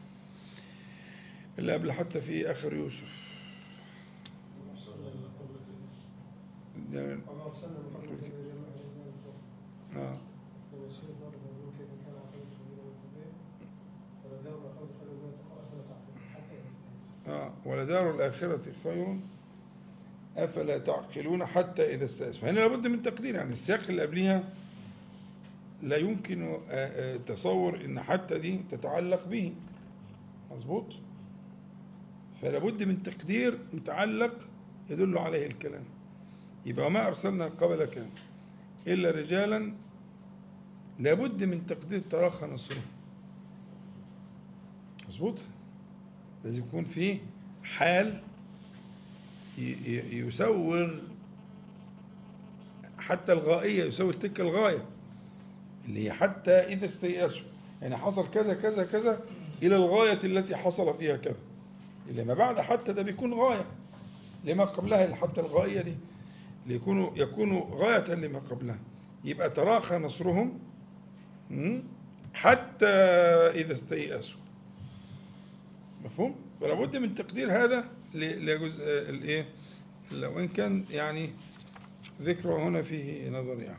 Speaker 1: اللي قبل حتى في آخر يوسف يعني
Speaker 4: وما أرسلنا من قبلك إلا رجالا أجلنا الكفر
Speaker 1: آه
Speaker 4: ويسير الأرض وينظر كيف كان عقبة الذين من قبلهم ولدار الآخرة خير من يتقى أفلا تعقلون حتى يستيقظ
Speaker 1: آه ولدار الآخرة خير أفلا تعقلون حتى إذا استأسوا هنا لابد من تقدير يعني السياق اللي قبلها لا يمكن آه، آه، تصور إن حتى دي تتعلق به مظبوط فلابد من تقدير متعلق يدل عليه الكلام يبقى ما أرسلنا قبلك إلا رجالا لابد من تقدير تراخى نصره مظبوط لازم يكون فيه حال ي- ي- يسوغ حتى الغائية يسوغ تلك الغاية اللي هي حتى إذا استيأسوا يعني حصل كذا كذا كذا إلى الغاية التي حصل فيها كذا اللي ما بعد حتى ده بيكون غاية لما قبلها حتى الغائية دي ليكونوا يكونوا غاية لما قبلها يبقى تراخى نصرهم م? حتى إذا استيأسوا مفهوم؟ فلا بد من تقدير هذا ل- لجزء الايه؟ لو ان كان يعني ذكره هنا فيه نظر يعني.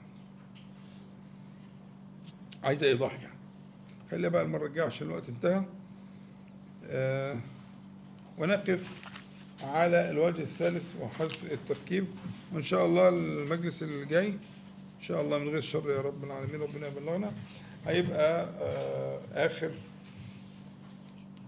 Speaker 1: عايز ايضاح يعني. خليها بقى المره الجايه عشان الوقت انتهى. آه ونقف على الوجه الثالث وحذف التركيب وان شاء الله المجلس الجاي ان شاء الله من غير شر يا رب العالمين ربنا يبلغنا هيبقى آه اخر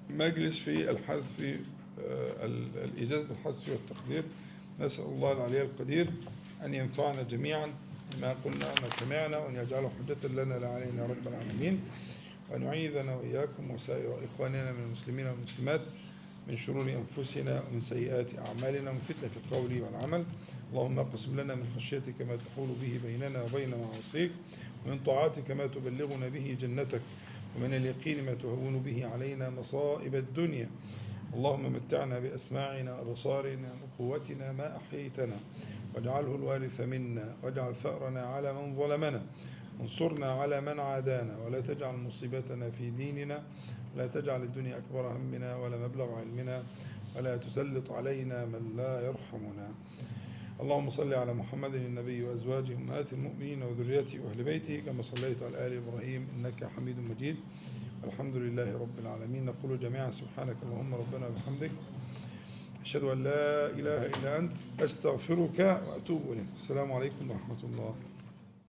Speaker 1: مجلس في الحذف آه، ال- الإيجاز بالحذف والتقدير نسأل الله العلي القدير أن ينفعنا جميعا بما قلنا وما سمعنا وأن يجعله حجة لنا لا علينا يا رب العالمين وأن يعيذنا وإياكم وسائر إخواننا من المسلمين والمسلمات من شرور أنفسنا ومن سيئات أعمالنا ومن فتنة القول والعمل اللهم اقسم لنا من خشيتك ما تحول به بيننا وبين معاصيك ومن طاعتك ما تبلغنا به جنتك ومن اليقين ما تهون به علينا مصائب الدنيا اللهم متعنا بأسماعنا وأبصارنا وقوتنا ما أحييتنا واجعله الوارث منا واجعل ثأرنا على من ظلمنا وانصرنا على من عادانا ولا تجعل مصيبتنا في ديننا ولا تجعل الدنيا أكبر همنا ولا مبلغ علمنا ولا تسلط علينا من لا يرحمنا اللهم صل على محمد النبي وأزواجه أمهات المؤمنين وذريته وأهل بيته كما صليت على آل إبراهيم إنك حميد مجيد الحمد لله رب العالمين نقول جميعا سبحانك اللهم ربنا وبحمدك أشهد أن لا إله إلا أنت أستغفرك وأتوب إليك السلام عليكم ورحمة الله